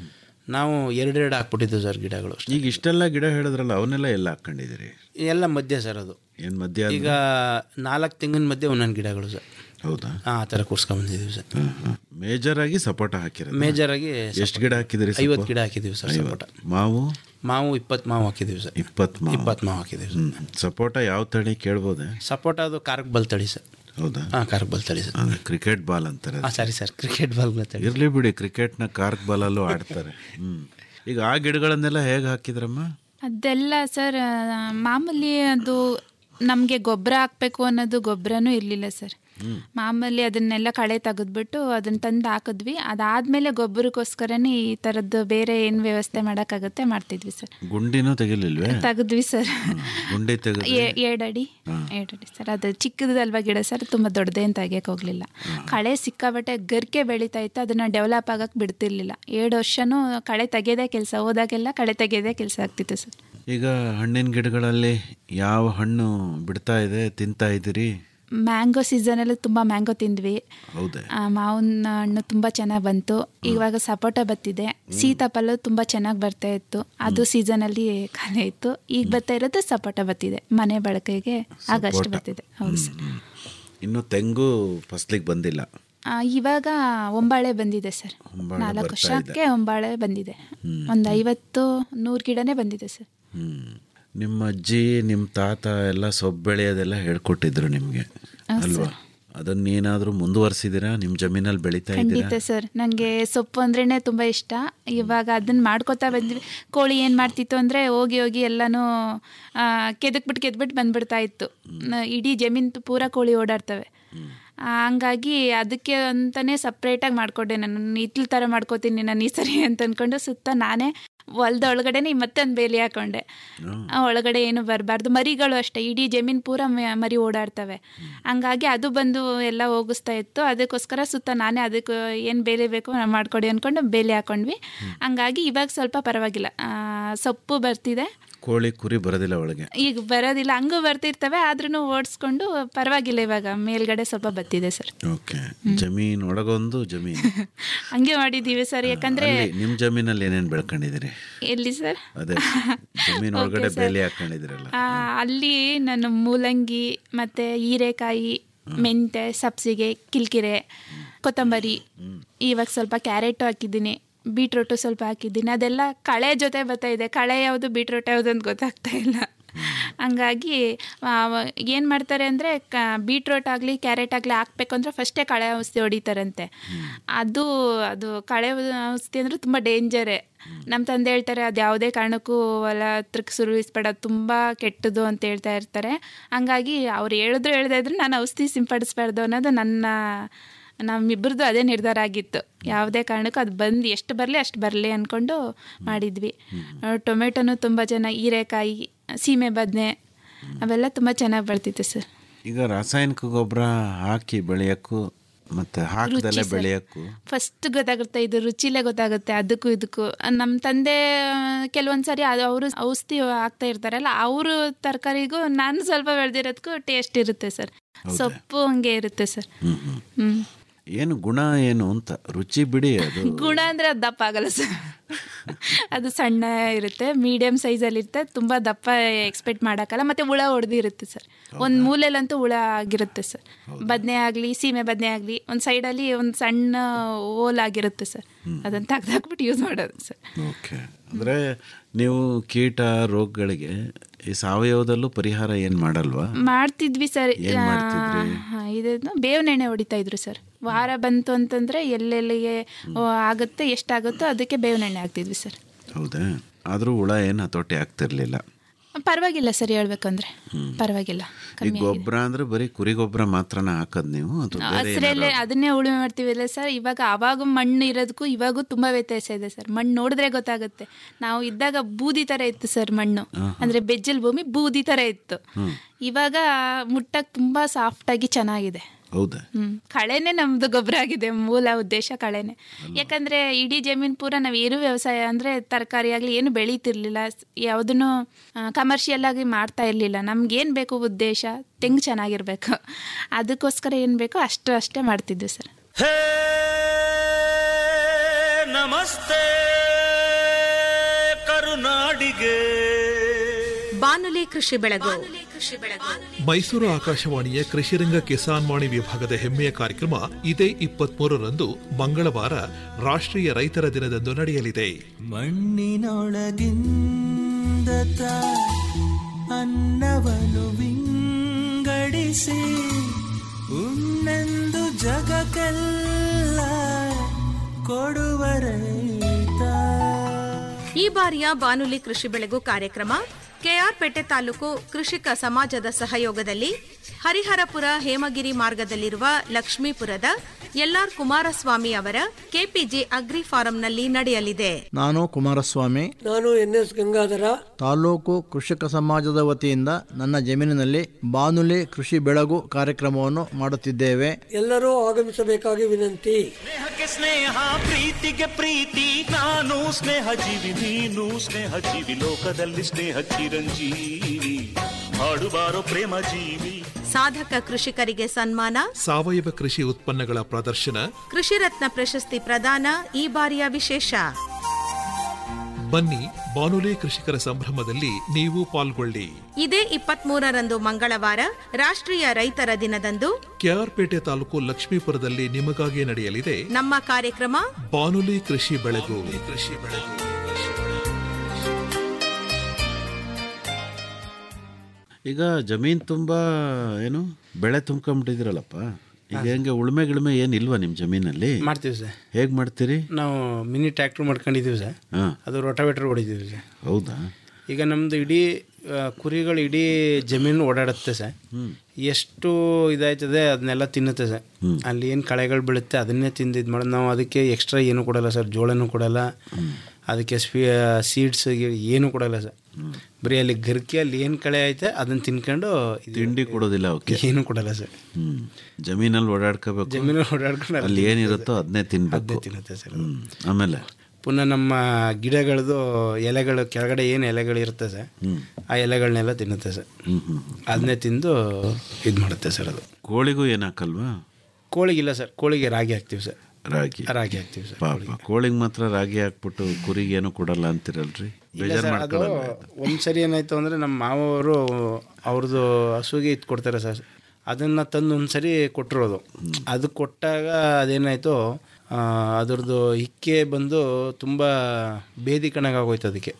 ನಾವು ಎರಡೆರಡು ಹಾಕ್ಬಿಟ್ಟಿದ್ದು ಸರ್ ಗಿಡಗಳು ಅಷ್ಟೇ. ಈಗ ಇಷ್ಟೆಲ್ಲ ಗಿಡ ಹೇಳಿದ್ರಲ್ಲ ಅವನ್ನೆಲ್ಲ ಎಲ್ಲ ಹಾಕೊಂಡಿದ್ದೀರಿ ಎಲ್ಲ ಮಧ್ಯೆ ಸರ್ ಅದು ಏನ್ ಮಧ್ಯ ಈಗ ನಾಲ್ಕು ತೆಂಗಿನ ಮಧ್ಯೆ ಒಂದೊಂದು ಗಿಡಗಳು ಸರ್ ಹೌದಾ ಆ ಥರ ಕೂರ್ಸ್ಕೊಂಬಂದಿದ್ದೀವಿ ಸರ್ ಮೇಜರ್ ಆಗಿ ಸಪೋಟ ಹಾಕಿರೋದು ಮೇಜರಾಗಿ ಎಷ್ಟು ಗಿಡ ಹಾಕಿದಿರಿ ಐವತ್ತು ಗಿಡ ಹಾಕಿದ್ದೀವಿ ಸರ್ ಸಪೋಟ ಮಾವು ಮಾವು ಇಪ್ಪತ್ತು ಮಾವು ಹಾಕಿದ್ದೀವಿ ಸರ್ ಇಪ್ಪತ್ತು ಮಾವು ಇಪ್ಪತ್ತು ಮಾವು ಹಾಕಿದ್ದೀವಿ ಸರ್ ಹ್ಮ್. ಸಪೋಟ ಯಾವ ತಳಿ ಕೇಳ್ಬೋದೆ ಸಪೋಟ ಅದು ಕಾರ್ಕ್ ಬಲ್ ತಳಿ ಸರ್ ಹೌದಾ ಹಾಂ ಕಾರ್ಕ್ ಬಲ್ ತಳಿ ಸರ್ ಅಂದ್ರೆ ಕ್ರಿಕೆಟ್ ಬಾಲ್ ಅಂತಾರೆ ಹಾಂ ಸರಿ ಸರ್ ಕ್ರಿಕೆಟ್ ಬಾಲ್ ತಳಿ ಇರ್ಲಿ ಬಿಡಿ ಕ್ರಿಕೆಟ್ನ ಕಾರ್ಕ್ ಬಾಲಲ್ಲೂ ಆಡ್ತಾರೆ ಹ್ಮ್ ಈಗ ಆ ಗಿಡಗಳನ್ನೆಲ್ಲ ಹೇಗೆ ಹಾಕಿದ್ರಮ್ಮ ಅದೆಲ್ಲ ಸರ್ ಆ, ಮಾಮೂಲಿ ಅದು ನಮಗೆ ಗೊಬ್ಬರ ಹಾಕಬೇಕು ಅನ್ನೋದು ಗೊಬ್ಬರನೂ ಇರಲಿಲ್ಲ ಸರ್ ಮಾಮೂಲಿ ಅದನ್ನೆಲ್ಲ ಕಳೆ ತೆಗೆದ್ಬಿಟ್ಟು ಅದನ್ನ ತಂದು ಹಾಕಿದ್ವಿ ಅದಾದ್ಮೇಲೆ ಗೊಬ್ಬರಕ್ಕೋಸ್ಕರನೇ ಈ ಥರದ್ದು ಬೇರೆ ಏನು ವ್ಯವಸ್ಥೆ ಮಾಡೋಕ್ಕಾಗುತ್ತೆ ಮಾಡ್ತಿದ್ವಿ ಸರ್ ಗುಂಡಿನೂ ತೆಗಿಲಿಲ್ವೇ ತೆಗೆದ್ವಿ ಸರ್ ಗುಂಡಿ ತೆಗೆದು ಎರಡಡಿ ಎರಡಡಿ ಸರ್ ಅದು ಚಿಕ್ಕದಲ್ವಾ ಗಿಡ ಸರ್ ತುಂಬ ದೊಡ್ಡದೇ ಅಂತ ತೆಗಿಯಕ್ಕೆ ಹೋಗ್ಲಿಲ್ಲ ಕಳೆ ಸಿಕ್ಕಾಬಟ್ಟೆ ಗರ್ಕೆ ಬೆಳೀತಾ ಇತ್ತು ಅದನ್ನ ಡೆವಲಪ್ ಆಗಕ್ಕೆ ಬಿಡ್ತಿರ್ಲಿಲ್ಲ ಎರಡು ವರ್ಷನೂ ಕಳೆ ತೆಗೆಯೋದೇ ಕೆಲಸ ಹೋದಾಗೆಲ್ಲ ಕಳೆ ತೆಗೆಯೋದೇ ಕೆಲಸ ಆಗ್ತಿತ್ತು ಸರ್ ಈಗ ಹಣ್ಣಿನ ಗಿಡಗಳಲ್ಲಿ ಯಾವ ಹಣ್ಣು ಬಿಡ್ತಾ ಇದೆ ತಿಂತಾ ಇದ್ದೀರಿ ಮ್ಯಾಂಗೋ ಸೀಸನಲ್ಲಿ ತುಂಬ ಮ್ಯಾಂಗೋ ತಿಂದ್ವಿ ಹೌದೇ ಆ, ಮಾವಿನ ಹಣ್ಣು ತುಂಬ ಚೆನ್ನಾಗಿ ಬಂತು ಇವಾಗ ಸಪೋಟ ಬತ್ತಿದೆ ಸೀತಾಫಲ ತುಂಬ ಚೆನ್ನಾಗಿ ಬರ್ತಾ ಇತ್ತು ಅದು ಸೀಸನಲ್ಲಿ ಖಾಲಿ ಇತ್ತು ಈಗ ಬರ್ತಾ ಇರೋದು ಸಪೋಟ ಬತ್ತಿದೆ ಮನೆ ಬಳಕೆಗೆ ಆಗಷ್ಟು ಸಪೋಟ. ಬರ್ತಿದೆ ಹೌದು ಸರ್ ಇನ್ನು ತೆಂಗು ಫಸ್ಲಿಗೆ ಬಂದಿಲ್ಲ ಆ, ಇವಾಗ ಒಂಬಾಳೆ ಬಂದಿದೆ ಸರ್ ಒಂಬಾಳೆ ನಾಲ್ಕು ಬರ್ತಾ ವರ್ಷಕ್ಕೆ ಒಂಬಾಳೆ ಬಂದಿದೆ ಒಂದು ಐವತ್ತು ನೂರು ಗಿಡನೇ ಬಂದಿದೆ ಸರ್ ಹ್ಮ್ ನಿಮ್ಮ ಅಜ್ಜಿ ನಿಮ್ಮ ತಾತ ಎಲ್ಲ ಸೊಪ್ಪು ಬೆಳೆಯೋದೆಲ್ಲ ಹೇಳ್ಕೊಟ್ಟಿದ್ರು ನಿಮಗೆ ಅಲ್ವಾ ಅದನ್ನ ಏನಾದರೂ ಮುಂದುವರ್ಸಿದ್ದೀರಾ ನಿಮ್ಮ ಜಮೀನಲ್ಲಿ ಬೆಳೀತಾ ಇದ್ದೀರಾ ಖಂಡಿತ ಸರ್ ನನಗೆ ಸೊಪ್ಪು ಅಂದ್ರೇ ತುಂಬ ಇಷ್ಟ ಇವಾಗ ಅದನ್ನ ಮಾಡ್ಕೋತಾ ಬಂದ್ವಿ ಕೋಳಿ ಏನು ಮಾಡ್ತಿತ್ತು ಅಂದರೆ ಹೋಗಿ ಹೋಗಿ ಎಲ್ಲನೂ ಆ, ಕೆದಕ್ಬಿಟ್ಟು ಕೆದ್ಬಿಟ್ಟು ಬಂದ್ಬಿಡ್ತಾ ಇತ್ತು ನ- ಇಡೀ ಜಮೀನು ಪೂರ ಕೋಳಿ ಓಡಾಡ್ತವೆ ಆ, ಹಂಗಾಗಿ ಅದಕ್ಕೆ ಅಂತಲೇ ಸಪ್ರೇಟಾಗಿ ಮಾಡಿಕೊಂಡೆ ನಾನು ಇತ್ಲ ಥರ ಮಾಡ್ಕೋತೀನಿ ನಾನು ಈ ಸರಿ ಅಂತ ಅಂದ್ಕೊಂಡು ಸುತ್ತ ನಾನೇ ಹೊಲ್ದ ಒಳಗಡೆನೆ ಮತ್ತೊಂದು ಬೇಲಿ ಹಾಕೊಂಡೆ ಆ ಒಳಗಡೆ ಏನು ಬರಬಾರ್ದು ಮರಿಗಳು ಅಷ್ಟೇ ಇಡೀ ಜಮೀನು ಪೂರ ಮ- ಮರಿ ಓಡಾಡ್ತವೆ ಹಂಗಾಗಿ ಅದು ಬಂದು ಎಲ್ಲ ಹೋಗಿಸ್ತಾ ಇತ್ತು ಅದಕ್ಕೋಸ್ಕರ ಸುತ್ತ ನಾನೇ ಅದಕ್ಕೆ ಏನು ಬೇಲೆ ಬೇಕು ನಾನ್ ಮಾಡ್ಕೊಡಿ ಅಂದ್ಕೊಂಡು ಬೇಲಿ ಹಾಕೊಂಡ್ವಿ ಹಂಗಾಗಿ ಇವಾಗ ಸ್ವಲ್ಪ ಪರವಾಗಿಲ್ಲ ಆ, ಸೊಪ್ಪು ಬರ್ತಿದೆ ಕೋಳಿ ಕುರಿ ಬರೋದಿಲ್ಲ ಒಳಗೆ ಈಗ ಬರೋದಿಲ್ಲ ಹಂಗೂ ಬರ್ತಿರ್ತವೆ ಆದ್ರೂ ಓಡಿಸ್ಕೊಂಡು ಪರವಾಗಿಲ್ಲ ಇವಾಗ ಮೇಲ್ಗಡೆ ಸ್ವಲ್ಪ ಬತ್ತಿದೆ ಸರ್ ಓಕೆ ಜಮೀನ್ ಒಳಗೊಂದು ಜಮೀನ್ ಹಂಗೆ ಮಾಡಿದ್ದೀವಿ ಸರ್ ಯಾಕಂದ್ರೆ ಅಲ್ಲಿ ನಿಮ್ಮ ಜಮೀನಲ್ಲಿ ಏನೇನು ಬೆಳ್ಕೊಂಡಿದ್ದೀರಿ ಎಲ್ಲಿ ಸರ್ ಅದೇ ಜಮೀನ್ ಒಳಗಡೆ Okay, sir. ಬೇಲಿ ಹಾಕೊಂಡಿದ್ದೀರಲ್ಲ ಆ, ಅಲ್ಲಿ ನಾನು ಮೂಲಂಗಿ ಮತ್ತು ಹೀರೆಕಾಯಿ ಮೆಂತೆ ಸಬ್ಸಿಗೆ ಕಿಲ್ಕಿರೆ ಕೊತ್ತಂಬರಿ ಇವಾಗ ಸ್ವಲ್ಪ ಕ್ಯಾರೆಟು ಹಾಕಿದ್ದೀನಿ ಬೀಟ್ರೋಟು ಸ್ವಲ್ಪ ಹಾಕಿದ್ದೀನಿ ಅದೆಲ್ಲ ಕಳೆ ಜೊತೆ ಬರ್ತಾ ಇದೆ ಕಳೆ ಯಾವುದು ಬೀಟ್ರೋಟ್ ಯಾವುದು ಅಂತ ಗೊತ್ತಾಗ್ತಾ ಇಲ್ಲ ಹಂಗಾಗಿ ಏನು ಮಾಡ್ತಾರೆ ಅಂದರೆ ಕ ಬೀಟ್ರೋಟ್ ಆಗಲಿ ಕ್ಯಾರೆಟ್ ಆಗಲಿ ಹಾಕ್ಬೇಕು ಅಂದರೆ ಫಸ್ಟೇ ಕಳೆ ಔಷಧಿ ಹೊಡಿತಾರಂತೆ ಅದು ಅದು ಕಳೆ ಔಷಧಿ ಅಂದರೆ ತುಂಬ ಡೇಂಜರೇ ನಮ್ಮ ತಂದೆ ಹೇಳ್ತಾರೆ ಅದು ಯಾವುದೇ ಕಾರಣಕ್ಕೂ ಹೊಲ ಹತ್ರಕ್ಕೆ ಸುರುವಿಸ್ಬೇಡ ತುಂಬ ಕೆಟ್ಟದು ಅಂತ ಹೇಳ್ತಾ ಇರ್ತಾರೆ ಹಂಗಾಗಿ ಅವ್ರು ಹೇಳಿದ್ರು ಹೇಳ್ತಾ ಇದ್ರು ನಾನು ಔಷಧಿ ಸಿಂಪಡಿಸ್ಬಾರ್ದು ಅನ್ನೋದು ನನ್ನ ನಮ್ಮಿಬ್ಬರದು ಅದೇ ನಿರ್ಧಾರ ಆಗಿತ್ತು ಯಾವುದೇ ಕಾರಣಕ್ಕೂ ಅದು ಬಂದು ಎಷ್ಟು ಬರಲಿ ಅಷ್ಟು ಬರಲಿ ಅಂದ್ಕೊಂಡು ಮಾಡಿದ್ವಿ ಟೊಮೆಟೊನು ತುಂಬ ಚೆನ್ನಾಗಿ ಹೀರೆಕಾಯಿ ಸೀಮೆ ಬದನೆ ಅವೆಲ್ಲ ತುಂಬ ಚೆನ್ನಾಗಿ ಬರ್ತಿತ್ತು ಸರ್ ಈಗ ರಾಸಾಯನಿಕ ಗೊಬ್ಬರ ಹಾಕಿ ಬೆಳೆಯೋಕ್ಕೂ ಮತ್ತೆ ಹಾಕದಲ್ಲೇ ರುಚಿ ಸರ್. ಬೆಳೆಯೋಕ್ಕೂ ಫಸ್ಟ್ ಗೊತ್ತಾಗುತ್ತೆ ಇದು ರುಚಿಲೇ ಗೊತ್ತಾಗುತ್ತೆ ಅದಕ್ಕೂ ಇದಕ್ಕೂ ನಮ್ಮ ತಂದೆ ಕೆಲವೊಂದು ಸರಿ ಅದು ಅವರು ಔಷಧಿ ಹಾಕ್ತಾ ಇರ್ತಾರಲ್ಲ ಅವರು ತರಕಾರಿಗೂ ನಾನು ಸ್ವಲ್ಪ ಬೆಳೆದಿರೋದಕ್ಕೂ ಟೇಸ್ಟ್ ಇರುತ್ತೆ ಸರ್ ಸೊಪ್ಪು ಹಂಗೆ ಇರುತ್ತೆ ಸರ್ ಹ್ಮ್ ಹ್ಮ್ ಹ್ಮ್ ಏನು ಗುಣ ಏನು ಅಂತ ರುಚಿ ಬಿಡಿ ಅದು ಗುಣ ಅಂದ್ರೆ ಅದು ದಪ್ಪ ಆಗಲ್ಲ ಸರ್ ಅದು ಸಣ್ಣ ಇರುತ್ತೆ ಮೀಡಿಯಂ ಸೈಜಲ್ಲಿ ಇರುತ್ತೆ ತುಂಬ ದಪ್ಪ ಎಕ್ಸ್ಪೆಕ್ಟ್ ಮಾಡೋಕ್ಕಲ್ಲ ಮತ್ತೆ ಹುಳ ಹೊಡೆದಿರುತ್ತೆ ಸರ್ ಒಂದು ಮೂಲೆಯಲ್ಲಂತೂ ಹುಳ ಆಗಿರುತ್ತೆ ಸರ್ ಬದನೆ ಆಗಲಿ ಸೀಮೆ ಬದನೆ ಆಗಲಿ ಒಂದು ಸೈಡಲ್ಲಿ ಒಂದು ಸಣ್ಣ ಓಲ್ ಆಗಿರುತ್ತೆ ಸರ್ ಅದನ್ನು ತೆಗ್ದಾಕ್ಬಿಟ್ಟು ಯೂಸ್ ಮಾಡೋದು ಸರ್ ಓಕೆ ಅಂದರೆ ನೀವು ಕೀಟ ರೋಗಗಳಿಗೆ ಈ ಸಾವಯವದಲ್ಲೂ ಪರಿಹಾರ ಏನು ಮಾಡಲ್ವಾ ಮಾಡ್ತಿದ್ವಿ ಸರ್ ಏನ್ ಮಾಡ್ತಿದ್ರಿ? ಇದೇನು ಬೇವಿನೆಣ್ಣೆ ಹೊಡಿತಾ ಇದ್ರು ಸರ್ ವಾರ ಬಂತು ಅಂತಂದ್ರೆ ಎಲ್ಲೆಲ್ಲಿಗೆ ಓ, ಆಗುತ್ತೆ ಎಷ್ಟಾಗುತ್ತೋ ಅದಕ್ಕೆ ಬೇವಿನೆಣ್ಣೆ ಹಾಕ್ತಿದ್ವಿ ಸರ್ ಹೌದಾ ಆದರೂ ಹುಳ ಏನು ಹತೋಟಿ ಆಗ್ತಿರ್ಲಿಲ್ಲ ಪರವಾಗಿಲ್ಲ ಸರ್ ಹೇಳ್ಬೇಕಂದ್ರೆ ಪರವಾಗಿಲ್ಲ ಈ ಕಮ್ಮಿ ಆಗಿದೆ. ಗೊಬ್ಬರ ಅಂದ್ರೆ ಬರೀ ಕುರಿ ಗೊಬ್ಬರ ಮಾತ್ರನ ಹಾಕೋದು ನೀವು ಅಥವಾ ಬೇರೆ ಹಸ್ರಲ್ಲೇ ಏನಾರ- ಅದನ್ನೇ ಉಳುಮೆ ಮಾಡ್ತೀವಲ್ಲ ಸರ್ ಇವಾಗ ಅವಾಗ ಮಣ್ಣು ಇರೋದಕ್ಕೂ ಇವಾಗೂ ತುಂಬಾ ವ್ಯತ್ಯಾಸ ಇದೆ ಸರ್ ಮಣ್ಣು ನೋಡಿದ್ರೆ ಗೊತ್ತಾಗುತ್ತೆ ನಾವು ಇದ್ದಾಗ ಬೂದಿ ತರ ಇತ್ತು ಸರ್ ಮಣ್ಣು ಅಂದ್ರೆ ಬೆಜ್ಜಲ್ ಭೂಮಿ ಬೂದಿ ತರ ಇತ್ತು ಇವಾಗ ಮುಟ್ಟಕ್ ತುಂಬಾ ಸಾಫ್ಟ್ ಆಗಿ ಚೆನ್ನಾಗಿದೆ ಹೌದಾ ಹ್ಮ್ ಕಳೆನೆ ನಮ್ದು ಗೊಬ್ಬರ ಆಗಿದೆ ಮೂಲ ಉದ್ದೇಶ ಕಳೆನೆ ಯಾಕಂದ್ರೆ ಇಡೀ ಜಮೀನ್ ಪೂರ ನಾವ್ ಏನು ವ್ಯವಸಾಯ ಅಂದ್ರೆ ತರಕಾರಿ ಆಗ್ಲಿ ಏನು ಬೆಳೀತಿರ್ಲಿಲ್ಲ ಯಾವುದನ್ನು ಕಮರ್ಷಿಯಲ್ ಆಗಿ ಮಾಡ್ತಾ ಇರ್ಲಿಲ್ಲ ನಮ್ಗೆ ಏನ್ ಬೇಕು ಉದ್ದೇಶ ತೆಂಗು ಚೆನ್ನಾಗಿರ್ಬೇಕು ಅದಕ್ಕೋಸ್ಕರ ಏನ್ ಬೇಕೋ ಅಷ್ಟು ಅಷ್ಟೇ ಮಾಡ್ತಿದ್ವಿ ಸರ್ ಹೇ ನಮಸ್ತೆ ಕರುನಾಡಿಗೆ ಬಾನುಲಿ ಕೃಷಿ ಬೆಳಗು ಮೈಸೂರು ಆಕಾಶವಾಣಿಯ ಕೃಷಿರಂಗ ಕಿಸಾನ್ ವಾಣಿ ವಿಭಾಗದ ಹೆಮ್ಮೆಯ ಕಾರ್ಯಕ್ರಮ ಇದೇ ಇಪ್ಪತ್ಮೂರರಂದು ಮಂಗಳವಾರ ರಾಷ್ಟ್ರೀಯ ರೈತರ ದಿನದಂದು ನಡೆಯಲಿದೆ ಮಣ್ಣಿನೊಳಗಿಂದ ತಾ ಅನ್ನವನ್ನು ವಿಂಗಡಿಸಿ ಉಣ್ಣೆಂದು ಜಗಕ್ಕೆಲ್ಲ ಕೊಡುವ ರೈತ ಈ ಬಾರಿಯ ಬಾನುಲಿ ಕೃಷಿ ಬೆಳಗು ಕಾರ್ಯಕ್ರಮ ಕೆಆರ್ಪೇಟೆ ತಾಲೂಕು ಕೃಷಿಕ ಸಮಾಜದ ಸಹಯೋಗದಲ್ಲಿ ಹರಿಹರಪುರ ಹೇಮಗಿರಿ ಮಾರ್ಗದಲ್ಲಿರುವ ಲಕ್ಷ್ಮೀಪುರದ ಎಲ್ಆರ್ ಕುಮಾರಸ್ವಾಮಿ ಅವರ ಕೆಪಿಜಿ ಅಗ್ರಿ ಫಾರಂನಲ್ಲಿ ನಡೆಯಲಿದೆ ನಾನು ಕುಮಾರಸ್ವಾಮಿ ನಾನು ಎನ್ ಎಸ್ ಗಂಗಾಧರ ತಾಲೂಕು ಕೃಷಿಕ ಸಮಾಜದ ವತಿಯಿಂದ ನನ್ನ ಜಮೀನಿನಲ್ಲಿ ಬಾನುಲಿ ಕೃಷಿ ಬೆಳಗು ಕಾರ್ಯಕ್ರಮವನ್ನು ಮಾಡುತ್ತಿದ್ದೇವೆ ಎಲ್ಲರೂ ಆಗಮಿಸಬೇಕಾಗಿ ವಿನಂತಿ ಸ್ನೇಹಕ್ಕೆ ಸ್ನೇಹ ಪ್ರೀತಿಗೆ ಪ್ರೀತಿ ನಾನು ಸ್ನೇಹ ಜೀವಿ ನೀನು ಸ್ನೇಹ ಜೀವಿ ಲೋಕದಲ್ಲಿ ಸ್ನೇಹ ಚಿರಂಜೀವಿ ಹಾಡುಬಾರೋ ಪ್ರೇಮ ಜೀವಿ ಸಾಧಕ ಕೃಷಿಕರಿಗೆ ಸನ್ಮಾನ ಸಾವಯವ ಕೃಷಿ ಉತ್ಪನ್ನಗಳ ಪ್ರದರ್ಶನ ಕೃಷಿ ರತ್ನ ಪ್ರಶಸ್ತಿ ಪ್ರದಾನ ಈ ಬಾರಿಯ ವಿಶೇಷ ಬನ್ನಿ ಬಾನುಲಿ ಕೃಷಿಕರ ಸಂಭ್ರಮದಲ್ಲಿ ನೀವು ಪಾಲ್ಗೊಳ್ಳಿ ಇದೇ ಇಪ್ಪತ್ಮೂರರಂದು ಮಂಗಳವಾರ ರಾಷ್ಟ್ರೀಯ ರೈತರ ದಿನದಂದು ಕೆಆರ್ಪೇಟೆ ತಾಲೂಕು ಲಕ್ಷ್ಮೀಪುರದಲ್ಲಿ ನಿಮಗಾಗಿ ನಡೆಯಲಿದೆ ನಮ್ಮ ಕಾರ್ಯಕ್ರಮ ಬಾನುಲಿ ಕೃಷಿ ಬೆಳಗು ಕೃಷಿ ಬೆಳಗು ಈಗ ಜಮೀನ್ ತುಂಬಾ ಏನು ಬೆಳೆ ತುಂಬ್ಕೊಂಬಿಟ್ಟಿದ್ದೀರಲ್ಲಪ್ಪ ಈಗ ಹೆಂಗೆ ಉಳುಮೆ ಗಿಳುಮೆ ಏನು ಇಲ್ವಾ ನಿಮ್ಮ ಜಮೀನಲ್ಲಿ ಮಾಡ್ತೀವಿ ಸರ್ ಹೇಗೆ ಮಾಡ್ತೀರಿ ನಾವು ಮಿನಿ ಟ್ರ್ಯಾಕ್ಟ್ರ್ ಮಾಡ್ಕೊಂಡಿದ್ದೀವಿ ಸರ್ ಹಾಂ ಅದು ರೋಟಾವೇಟ್ರ್ ಹೊಡಿತೀವಿ ಸರ್ ಹೌದಾ ಈಗ ನಮ್ಮದು ಇಡೀ ಆ, ಕುರಿಗಳು ಇಡೀ ಜಮೀನು ಓಡಾಡುತ್ತೆ ಸರ್ ಎಷ್ಟು ಇದಾಯ್ತದೆ ಅದನ್ನೆಲ್ಲ ತಿನ್ನುತ್ತೆ ಸರ್ ಅಲ್ಲಿ ಏನು ಕಳೆಗಳು ಬೀಳುತ್ತೆ ಅದನ್ನೇ ತಿಂದು ಇದು ಮಾಡೋದು ನಾವು ಅದಕ್ಕೆ ಎಕ್ಸ್ಟ್ರಾ ಏನು ಕೊಡಲ್ಲ ಸರ್ ಜೋಳನೂ ಕೊಡಲ್ಲ ಅದಕ್ಕೆ ಸ್ವೀ ಸೀಡ್ಸ್ ಏನು ಕೊಡಲ್ಲ ಸರ್ ಬರೀ ಅಲ್ಲಿ ಗರ್ಕೆ ಅಲ್ಲಿ ಏನು ಕಳೆ ಐತೆ ಅದನ್ನ ತಿನ್ಕೊಂಡು ಇದು- ತಿಂಡಿ ಕೊಡೋದಿಲ್ಲ ಅವಕ್ಕೆ ಏನು ಕೊಡಲ್ಲ ಸರ್ ಹ್ಮ್ ಜಮೀನಲ್ಲಿ ಓಡಾಡ್ಕೋಬೇಕು ಜಮೀನಲ್ಲಿ ಓಡಾಡ್ಕೊಂಡು ಅಲ್ಲಿ ಅಲ್ಲಿ ಏನಿರುತ್ತೋ ಅದನ್ನೇ ತಿನ್ಬೇಕು ಅದನ್ನೇ ತಿನ್ನುತ್ತೆ ಸರ್ ಹ್ಮ್. ಆಮೇಲೆ ಪುನಃ ನಮ್ಮ ಗಿಡಗಳದ್ದು ಎಲೆಗಳು ಕೆಳಗಡೆ ಏನು ಎಲೆಗಳು ಇರುತ್ತೆ ಸರ್ ಆ ಎಲೆಗಳನ್ನೆಲ್ಲ ತಿನ್ನುತ್ತೆ ಸರ್ ಹ್ಮ್ ಹ್ಮ್ ಅದನ್ನೇ ತಿಂದು ಇದು ಮಾಡುತ್ತೆ ಸರ್ ಅದು ಕೋಳಿಗೂ ಏನು ಹಾಕಲ್ವಾ ಕೋಳಿಗಿಲ್ಲ ಸರ್ ಕೋಳಿಗೆ ರಾಗಿ ಹಾಕ್ತೀವಿ ಸರ್ ರಾಗಿ ರಾಗಿ ಹಾಕ್ತೀವಿ ಸರ್ ಪಾಪ ಕೋಳಿಗೆ ಮಾತ್ರ ರಾಗಿ ಹಾಕ್ಬಿಟ್ಟು ಕುರಿಗೆ ಏನು ಕೊಡಲ್ಲ ಅಂತಿರಲ್ರಿ ಇಲ್ಲ ಬೇಜಾರು ಸರ್ ಅದು ಮಾಡ್ಕೊಳ್ಳಲ್ಲ ಒಂದ್ಸರಿ ಏನಾಯ್ತು ಅಂದರೆ ನಮ್ಮ ಮಾವವರು ಅವ್ರದ್ದು ಹಸುಗೆ ಇದು ಕೊಡ್ತಾರೆ ಸರ್ ಅದನ್ನು ತಂದು ಒಂದ್ಸರಿ ಕೊಟ್ಟಿರೋದು ಅದು ಕೊಟ್ಟಾಗ ಅದೇನಾಯಿತು ಅದ್ರದ್ದು ಇಕ್ಕೆ ಬಂದು ತುಂಬ ಬೇದಿ ಕಣಗಾಗೋಯ್ತು ಅದಕ್ಕೆ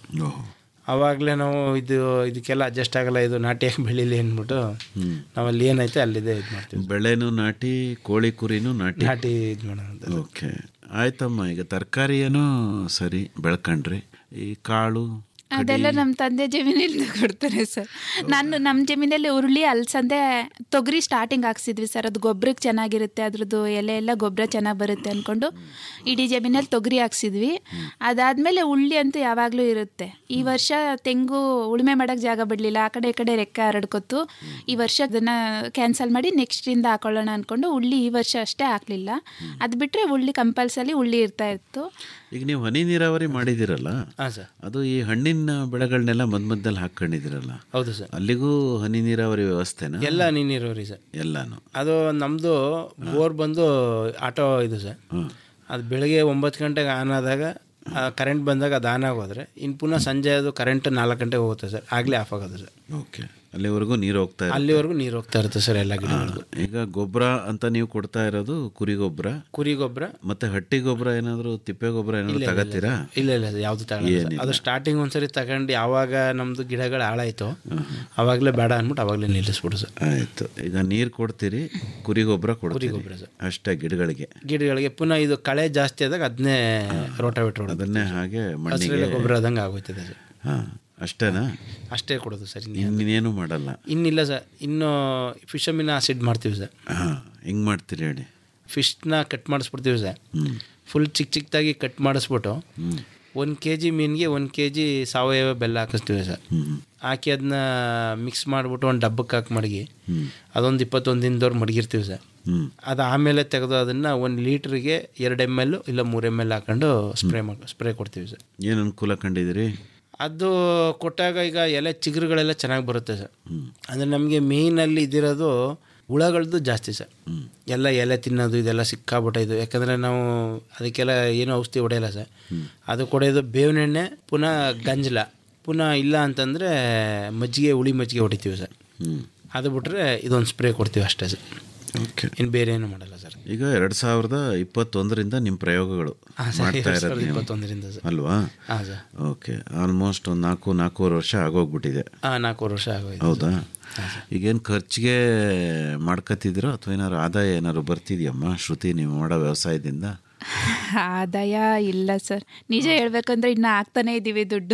ಆವಾಗಲೇ ನಾವು ಇದು ಇದಕ್ಕೆಲ್ಲ ಅಡ್ಜಸ್ಟ್ ಆಗಲ್ಲ ಇದು ನಾಟಿಯಾಗಿ ಬೆಳೀಲಿ ಅಂದ್ಬಿಟ್ಟು ನಾವಲ್ಲಿ ಏನೈತೆ ಅಲ್ಲಿದೆ ಇದು ಮಾಡ್ತೀವಿ ಬೆಳೆನೂ ನಾಟಿ ಕೋಳಿ ಕುರಿನೂ ನಾಟಿ ನಾಟಿ ಇದು ಮಾಡೋಣ ಓಕೆ ಆಯ್ತಮ್ಮ ಈಗ ತರಕಾರಿ ಏನೋ ಸರಿ ಬೆಳ್ಕೊಂಡ್ರಿ ಈ ಕಾಳು ಅದೆಲ್ಲ ನಮ್ಮ ತಂದೆ ಜಮೀನಿಂದ ಕೊಡ್ತಾರೆ ಸರ್ ನಾನು ನಮ್ಮ ಜಮೀನಲ್ಲಿ ಉರುಳಿ ಅಲಸಂದೆ ತೊಗರಿ ಸ್ಟಾರ್ಟಿಂಗ್ ಹಾಕ್ಸಿದ್ವಿ ಸರ್ ಅದು ಗೊಬ್ಬರಕ್ಕೆ ಚೆನ್ನಾಗಿರುತ್ತೆ ಅದ್ರದ್ದು ಎಲೆ ಎಲ್ಲ ಗೊಬ್ಬರ ಚೆನ್ನಾಗಿ ಬರುತ್ತೆ ಅಂದ್ಕೊಂಡು ಇಡೀ ಜಮೀನಲ್ಲಿ ತೊಗರಿ ಹಾಕ್ಸಿದ್ವಿ ಅದಾದಮೇಲೆ ಉಳ್ಳಿ ಅಂತೂ ಯಾವಾಗಲೂ ಇರುತ್ತೆ ಈ ವರ್ಷ ತೆಂಗು ಉಳುಮೆ ಮಾಡೋಕ್ಕೆ ಜಾಗ ಬಿಡಲಿಲ್ಲ ಆ ಕಡೆ ಈ ಕಡೆ ರೆಕ್ಕೆ ಹರಡ್ಕೊತು ಈ ವರ್ಷ ಅದನ್ನು ಕ್ಯಾನ್ಸಲ್ ಮಾಡಿ ನೆಕ್ಸ್ಟಿಂದ ಹಾಕೊಳ್ಳೋಣ ಅಂದ್ಕೊಂಡು ಉಳ್ಳಿ ಈ ವರ್ಷ ಅಷ್ಟೇ ಹಾಕಲಿಲ್ಲ ಅದು ಬಿಟ್ಟರೆ ಉಳ್ಳಿ ಕಂಪಲ್ಸರಿ ಉಳ್ಳಿ ಇರ್ತಾ ಇತ್ತು ಈಗ ನೀವು ಹನಿ ನೀರಾವರಿ ಮಾಡಿದಿರಲ್ಲ ಹಾಂ ಸರ್ ಅದು ಈ ಹಣ್ಣಿನ ಬೆಳೆಗಳನ್ನೆಲ್ಲ ಮಧ್ಯ ಮಧ್ಯದಲ್ಲಿ ಹಾಕೊಂಡಿದ್ದೀರಲ್ಲ ಹೌದು ಸರ್ ಅಲ್ಲಿಗೂ ಹನಿ ನೀರಾವರಿ ವ್ಯವಸ್ಥೆನಾ ಎಲ್ಲ ನೀರಿರೋರಿ ಸರ್ ಎಲ್ಲಾನು ಅದು ನಮ್ಮದು ಬೋರ್ ಬಂದು ಆಟೋ ಇದು ಸರ್ ಅದು ಬೆಳಗ್ಗೆ ಒಂಬತ್ತು ಗಂಟೆಗೆ ಆನ್ ಆದಾಗ ಕರೆಂಟ್ ಬಂದಾಗ ಅದು ಆನ್ ಆಗೋದ್ರೆ ಇನ್ನು ಪುನಃ ಸಂಜೆ ಅದು ಕರೆಂಟ್ ನಾಲ್ಕು ಗಂಟೆಗೆ ಹೋಗುತ್ತೆ ಸರ್ ಆಗಲೇ ಆಫ್ ಆಗೋದು ಸರ್ ಓಕೆ ಅಲ್ಲಿವರೆಗೂ ನೀರು ಹೋಗ್ತಾ ಇರುತ್ತೆ. ಅಲ್ಲಿವರೆಗೂ ನೀರು ಹೋಗ್ತಾ ಇರುತ್ತೆ ಸರ್ ಎಲ್ಲ ಗಿಡಗಳಿಗೂ ಈಗ ಗೊಬ್ಬರ ಅಂತ ನೀವು ಕೊಡ್ತಾ ಇರೋದು ಕುರಿ ಗೊಬ್ಬರ ಕುರಿ ಗೊಬ್ಬರ ಮತ್ತೆ ಹಟ್ಟಿ ಗೊಬ್ಬರ ಏನಾದ್ರು ತಿಪ್ಪೆ ಗೊಬ್ಬರ ಏನಾದ್ರು ಇಲ್ಲ, ಇಲ್ಲ, ತಗತ್ತೀರಾ ಇಲ್ಲ ಇಲ್ಲ ಯಾವುದು ತಗೊಳ್ಳಲ್ಲ ಸರ್. ಏನಿಲ್ಲ. ಅದು ಸ್ಟಾರ್ಟಿಂಗ್ ಒಂದ್ಸರಿ ತಗೊಂಡು ಯಾವಾಗ ನಮ್ಮದು ಗಿಡಗಳು ಹಾಳಾಯ್ತು ಅವಾಗಲೇ ಬೇಡ ಅಂದ್ಬಿಟ್ಟು ಅವಾಗಲೇ ನಿಲ್ಲಿಸ್ಬಿಡು ಸರ್ ಆಯ್ತು ಈಗ ನೀರು ಕೊಡ್ತೀರಿ ಕುರಿ ಗೊಬ್ಬರ ಕೊಡ್ತೀರಿ ಗೊಬ್ಬರ ಸರ್. ಅಷ್ಟೇ ಗಿಡಗಳಿಗೆ ಗಿಡಗಳಿಗೆ ಪುನಃ ಇದು ಕಳೆ ಜಾಸ್ತಿ ಆದಾಗ ಅದನ್ನೇ ರೋಟಾವೇಟ್ರ್ ಹೊಡೆದು ಅದನ್ನೇ ಹಾಗೆ ಮಣ್ಣಿಗೆ ಹಸಿರೆಲೆ ಗೊಬ್ಬರ ಆದಂಗೆ ಆಗೋಯ್ತದೆ ಸರ್ ಹಾ ಅಷ್ಟೇನಾ ಅಷ್ಟೇ ಕೊಡೋದು ಸರ್ ಇನ್ನು ಇನ್ನೇನು ಮಾಡಲ್ಲ ಇನ್ನಿಲ್ಲ ಸರ್ ಇನ್ನು ಫಿಶಮಿನ ಆಸಿಡ್ ಮಾಡ್ತೀವಿ ಸರ್ ಹಾ ಹೆಂಗ್ ಮಾಡ್ತೀರಿ ಹೇಳಿ ಫಿಶ್ನ ಕಟ್ ಮಾಡಿಸ್ಬಿಡ್ತೀವಿ ಸರ್ ಫುಲ್ ಚಿಕ್ಕ ಚಿಕ್ಕದಾಗಿ ಕಟ್ ಮಾಡಿಸ್ಬಿಟ್ಟು ಒಂದು ಕೆ ಜಿ ಮೀನಿಗೆ ಒಂದು ಕೆ ಜಿ ಸಾವಯವ ಬೆಲ್ಲ ಹಾಕಿಸ್ತೀವಿ ಸರ್ ಹಾಕಿ ಅದನ್ನ ಮಿಕ್ಸ್ ಮಾಡಿಬಿಟ್ಟು ಒಂದು ಡಬ್ಬಕ್ಕೆ ಹಾಕಿ ಮಡಗಿ ಅದೊಂದು ಇಪ್ಪತ್ತೊಂದು ದಿನದವ್ರು ಮಡಗಿರ್ತೀವಿ ಸರ್ ಹ್ಮ್ ಅದು ಆಮೇಲೆ ತೆಗೆದು ಅದನ್ನು ಒಂದು ಲೀಟ್ರಿಗೆ ಎರಡು ಎಮ್ ಎಲ್ ಇಲ್ಲ ಮೂರು ಎಮ್ ಎಲ್ ಹಾಕೊಂಡು ಸ್ಪ್ರೇ ಮಾಡಿ ಸ್ಪ್ರೇ ಕೊಡ್ತೀವಿ ಸರ್ ಏನು ಅನುಕೂಲ ಕಂಡಿದ್ದೀರಿ ಅದು ಕೊಟ್ಟಾಗ ಈಗ ಎಲೆ ಚಿಗುರುಗಳೆಲ್ಲ ಚೆನ್ನಾಗಿ ಬರುತ್ತೆ ಸರ್ ಅಂದರೆ ನಮಗೆ ಮೇಯ್ನಲ್ಲಿ ಇದಿರೋದು ಹುಳಗಳದ್ದು ಜಾಸ್ತಿ ಸರ್ ಎಲ್ಲ ಎಲೆ ತಿನ್ನೋದು ಇದೆಲ್ಲ ಸಿಕ್ಕಾಬಿಟ್ಟಿದ್ದು ಯಾಕಂದರೆ ನಾವು ಅದಕ್ಕೆಲ್ಲ ಏನೂ ಔಷಧಿ ಹೊಡೆಯಲ್ಲ ಸರ್ ಅದು ಕೊಡೋದು ಬೇವಿನ ಎಣ್ಣೆ ಪುನಃ ಗಂಜಲ ಪುನಃ ಇಲ್ಲ ಅಂತಂದರೆ ಮಜ್ಜಿಗೆ ಹುಳಿ ಮಜ್ಜಿಗೆ ಹೊಡಿತೀವಿ ಸರ್ ಅದು ಬಿಟ್ರೆ ಇದೊಂದು ಸ್ಪ್ರೇ ಕೊಡ್ತೀವಿ ಅಷ್ಟೇ ಸರ್ ಓಕೆ ಇನ್ನು ಬೇರೆ ಏನು ಮಾಡಲ್ಲ ಸರ್ ಈಗ ಎರಡ್ ಸಾವಿರದ ಇಪ್ಪತ್ತೊಂದರಿಂದ ನಿಮ್ಮ ಪ್ರಯೋಗಗಳು ಹಾ, ಸರ್, ಮಾಡ್ತಾ ಎರಡ್ ಇರೋದು ಸಾವಿರದ ನೀವು. ಇಪ್ಪತ್ತೊಂದರಿಂದ ಸರ್. ಅಲ್ವಾ ಹಾಂ ಸರ್ ಓಕೆ ಆಲ್ಮೋಸ್ಟ್ ಒಂದು ನಾಲ್ಕು ನಾಲ್ಕೂವರೆ ವರ್ಷ ಆಗೋಗ್ಬಿಟ್ಟಿದೆ ಹಾಂ ನಾಲ್ಕೂವರೆ ವರ್ಷ ಆಗೋಯ್ತು ಹೌದಾ ಈಗೇನು ಖರ್ಚಿಗೆ ಮಾಡ್ಕತ್ತಿದ್ದೀರೋ ಅಥವಾ ಏನಾದ್ರು ಆದಾಯ ಏನಾದ್ರು ಬರ್ತಿದ್ಯಮ್ಮ ಶ್ರುತಿ ನೀವು ಮಾಡೋ ವ್ಯವಸಾಯದಿಂದ ಆದಾಯ ಇಲ್ಲ ಸರ್ ನಿಜ ಹೇಳ್ಬೇಕಂದ್ರೆ ಇನ್ನು ಆಗ್ತಾನೆ ಇದ್ದೀವಿ ದುಡ್ಡು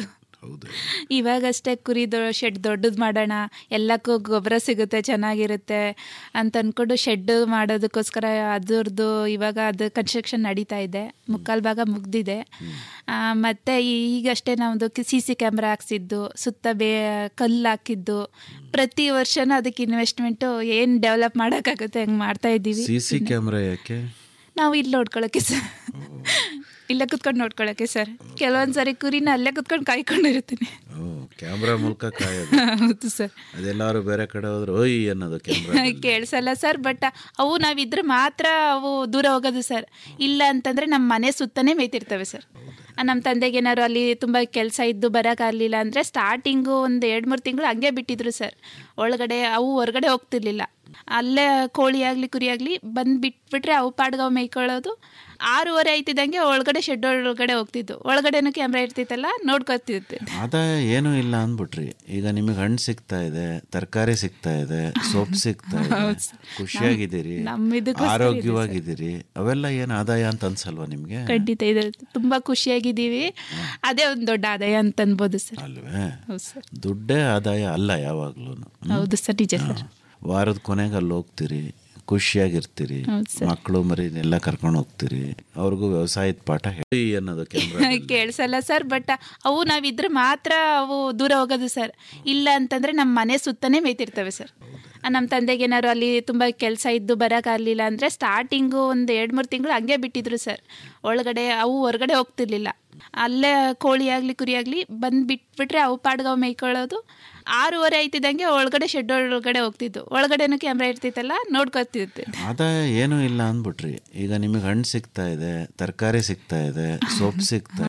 ಇವಾಗಷ್ಟೇ ಕುರಿದು ಶೆಡ್ ದೊಡ್ಡದು ಮಾಡೋಣ ಎಲ್ಲಕ್ಕೂ ಗೊಬ್ಬರ ಸಿಗುತ್ತೆ ಚೆನ್ನಾಗಿರುತ್ತೆ ಅಂತ ಅಂದ್ಕೊಂಡು ಶೆಡ್ ಮಾಡೋದಕ್ಕೋಸ್ಕರ ಅದ್ರದ್ದು ಇವಾಗ ಅದು ಕನ್ಸ್ಟ್ರಕ್ಷನ್ ನಡೀತಾ ಇದೆ ಮುಕ್ಕಾಲು ಭಾಗ ಮುಗ್ದಿದೆ ಆ, ಮತ್ತೆ ಈಗಷ್ಟೇ ನಮ್ಮದು ಸಿ ಸಿ ಕ್ಯಾಮ್ರಾ ಹಾಕ್ಸಿದ್ದು ಸುತ್ತ ಬೇ ಕಲ್ಲು ಹಾಕಿದ್ದು ಪ್ರತಿ ವರ್ಷನೂ ಅದಕ್ಕೆ ಇನ್ವೆಸ್ಟ್ಮೆಂಟು ಏನು ಡೆವಲಪ್ ಮಾಡೋಕ್ಕಾಗುತ್ತೆ ಹಂಗೆ ಮಾಡ್ತಾ ಇದ್ದೀವಿ ಸಿ ಸಿ ಕ್ಯಾಮ್ರಾ ಯಾಕೆ ನಾವು ಇಲ್ಲಿ ನೋಡ್ಕೊಳಕ್ಕೆ ಸರ್ ಇಲ್ಲೇ ಕುತ್ಕೊಂಡು ನೋಡ್ಕೊಳಕ್ಕೆ ಸರ್ ಕೆಲವೊಂದು ಸರಿ ಕುರಿನ ಅಲ್ಲೇ ಕುತ್ಕೊಂಡು ಕಾಯ್ಕೊಂಡಿರ್ತೀನಿ ಓ ಕ್ಯಾಮ್ರಾ ಮೂಲಕ ಕಾಯೋದು ಹೌದು ಸರ್ ಅದೆಲ್ಲರೂ ಬೇರೆ ಕಡೆ ಹೋದ್ರೆ ಓಯ್ ಅನ್ನೋದು ಕ್ಯಾಮ್ರಾ ಕೇಳಿಸಲ್ಲ ಸರ್ ಬಟ್ ಅವು ನಾವಿದ್ರೆ ಮಾತ್ರ ಅವು ದೂರ ಹೋಗೋದು ಸರ್ ಇಲ್ಲ ಅಂತಂದ್ರೆ ನಮ್ಮ ಮನೆ ಸುತ್ತನೇ ಮೇಯ್ತಿರ್ತವೆ ಸರ್ ನಮ್ಮ ತಂದೆಗೆ ಏನಾದ್ರು ಅಲ್ಲಿ ತುಂಬ ಕೆಲಸ ಇದ್ದು ಬರೋಕ್ಕಾಗಲಿಲ್ಲ ಅಂದರೆ ಸ್ಟಾರ್ಟಿಂಗು ಒಂದು ಎರಡು ಮೂರು ತಿಂಗಳು ಹಂಗೆ ಬಿಟ್ಟಿದ್ರು ಸರ್ ಒಳಗಡೆ ಅವು ಹೊರಗಡೆ ಹೋಗ್ತಿರ್ಲಿಲ್ಲ ಅಲ್ಲೇ ಕೋಳಿ ಆಗಲಿ ಕುರಿ ಆಗಲಿ ಬಂದು ಬಿಟ್ಬಿಟ್ರೆ ಅವು ಪಾಡ್ಗವು ಮೇಯ್ಕೊಳ್ಳೋದು ಆರೂವರೆ ಆಯ್ತಿದ್ದಂಗೆ ಒಳಗಡೆ ಶೆಡ್ ಒಳಗಡೆ ಹೋಗ್ತಿದ್ದು ಒಳಗಡೆನೂ ಕ್ಯಾಮ್ರಾ ಇರ್ತಿತ್ತಲ್ಲ ನೋಡ್ಕೊತಿದ್ದೆ ಆದಾಯ ಏನೂ ಇಲ್ಲ ಅಂದ್ಬಿಟ್ರಿ ಈಗ ನಿಮಗೆ ಹಣ್ಣು ಸಿಗ್ತಾ ಇದೆ ತರಕಾರಿ ಸಿಗ್ತಾ ಇದೆ ಸೊಪ್ಪು ಸಿಗ್ತಾ ಇದೆ ಹೌದು ಸರ್. ಖುಷಿಯಾಗಿದ್ದೀರಿ ನಮ್ಮ ಇದಕ್ಕೋಸ್ಕರ ಇದೆ ಸರ್. ಆರೋಗ್ಯವಾಗಿದ್ದೀರಿ ಅವೆಲ್ಲ ಏನು ಆದಾಯ ಅಂತ ಅನ್ಸಲ್ವಾ ನಿಮಗೆ ಖಂಡಿತ ಇದೆ ತುಂಬ ಖುಷಿಯಾಗಿದ್ದೀವಿ ಅದೇ ಒಂದು ದೊಡ್ಡ ಆದಾಯ ಅಂತ ಅನ್ಬೋದು ಸರ್ ಅಲ್ವೇ ಹೌದು ಸರ್ ದುಡ್ಡೇ ಆದಾಯ ಅಲ್ಲ ಯಾವಾಗ್ಲೂ ಹೌದು ಸರ್ ನಿಜ ಸರ್ ವಾರದ ಕೊನೆಗೆ ಅಲ್ಲಿ ಹೋಗ್ತೀರಿ ಖುಷಿಯಾಗಿರ್ತೀರಿ ಹೌದು ಸರ್. ಮಕ್ಕಳು ಮರಿನೆಲ್ಲ ಕರ್ಕೊಂಡು ಹೋಗ್ತೀರಿ ಅವ್ರಿಗೂ ವ್ಯವಸಾಯದ ಪಾಠ ಹೇಳಿ ಅನ್ನೋದು ಕ್ಯಾಮ್ರಾ ಕೇಳಿಸಲ್ಲ ಸರ್ ಬಟ್ ಅವು ನಾವಿದ್ರೆ ಮಾತ್ರ ಅವು ದೂರ ಹೋಗೋದು ಸರ್ ಇಲ್ಲ ಅಂತಂದ್ರೆ ನಮ್ಮ ಮನೆ ಸುತ್ತನೇ ಮೇಯ್ತಿರ್ತವೆ ಸರ್ ನಮ್ಮ ತಂದೆಗೆ ಏನಾದ್ರು ಅಲ್ಲಿ ತುಂಬ ಕೆಲಸ ಇದ್ದು ಬರೋಕ್ಕಾಗಲಿಲ್ಲ ಅಂದರೆ ಸ್ಟಾರ್ಟಿಂಗು ಒಂದು ಎರಡು ಮೂರು ತಿಂಗಳು ಹಂಗೆ ಬಿಟ್ಟಿದ್ರು ಸರ್ ಒಳಗಡೆ ಅವು ಹೊರಗಡೆ ಹೋಗ್ತಿರ್ಲಿಲ್ಲ ಅಲ್ಲೇ ಕೋಳಿ ಆಗಲಿ ಕುರಿ ಆಗಲಿ ಬಂದು ಬಿಟ್ಬಿಟ್ರೆ ಅವು ಪಾಡ್ಗವು ಮೇಯ್ಕೊಳ್ಳೋದು ಆರೂವರೆ ಆಯ್ತಿದ್ದಂಗೆ ಒಳಗಡೆ ಶೆಡ್ ಒಳಗಡೆ ಹೋಗ್ತಿದ್ದು ಒಳಗಡೆನೂ ಕ್ಯಾಮ್ರಾ ಇರ್ತಿತ್ತಲ್ಲ ನೋಡ್ಕೊತಿದ್ದೆ ಆದಾಯ ಏನೂ ಇಲ್ಲ ಅಂದ್ಬಿಟ್ರಿ ಈಗ ನಿಮಗೆ ಹಣ್ಣು ಸಿಗ್ತಾ ಇದೆ ತರಕಾರಿ ಸಿಗ್ತಾ ಇದೆ ಸೊಪ್ಪು ಸಿಗ್ತಾ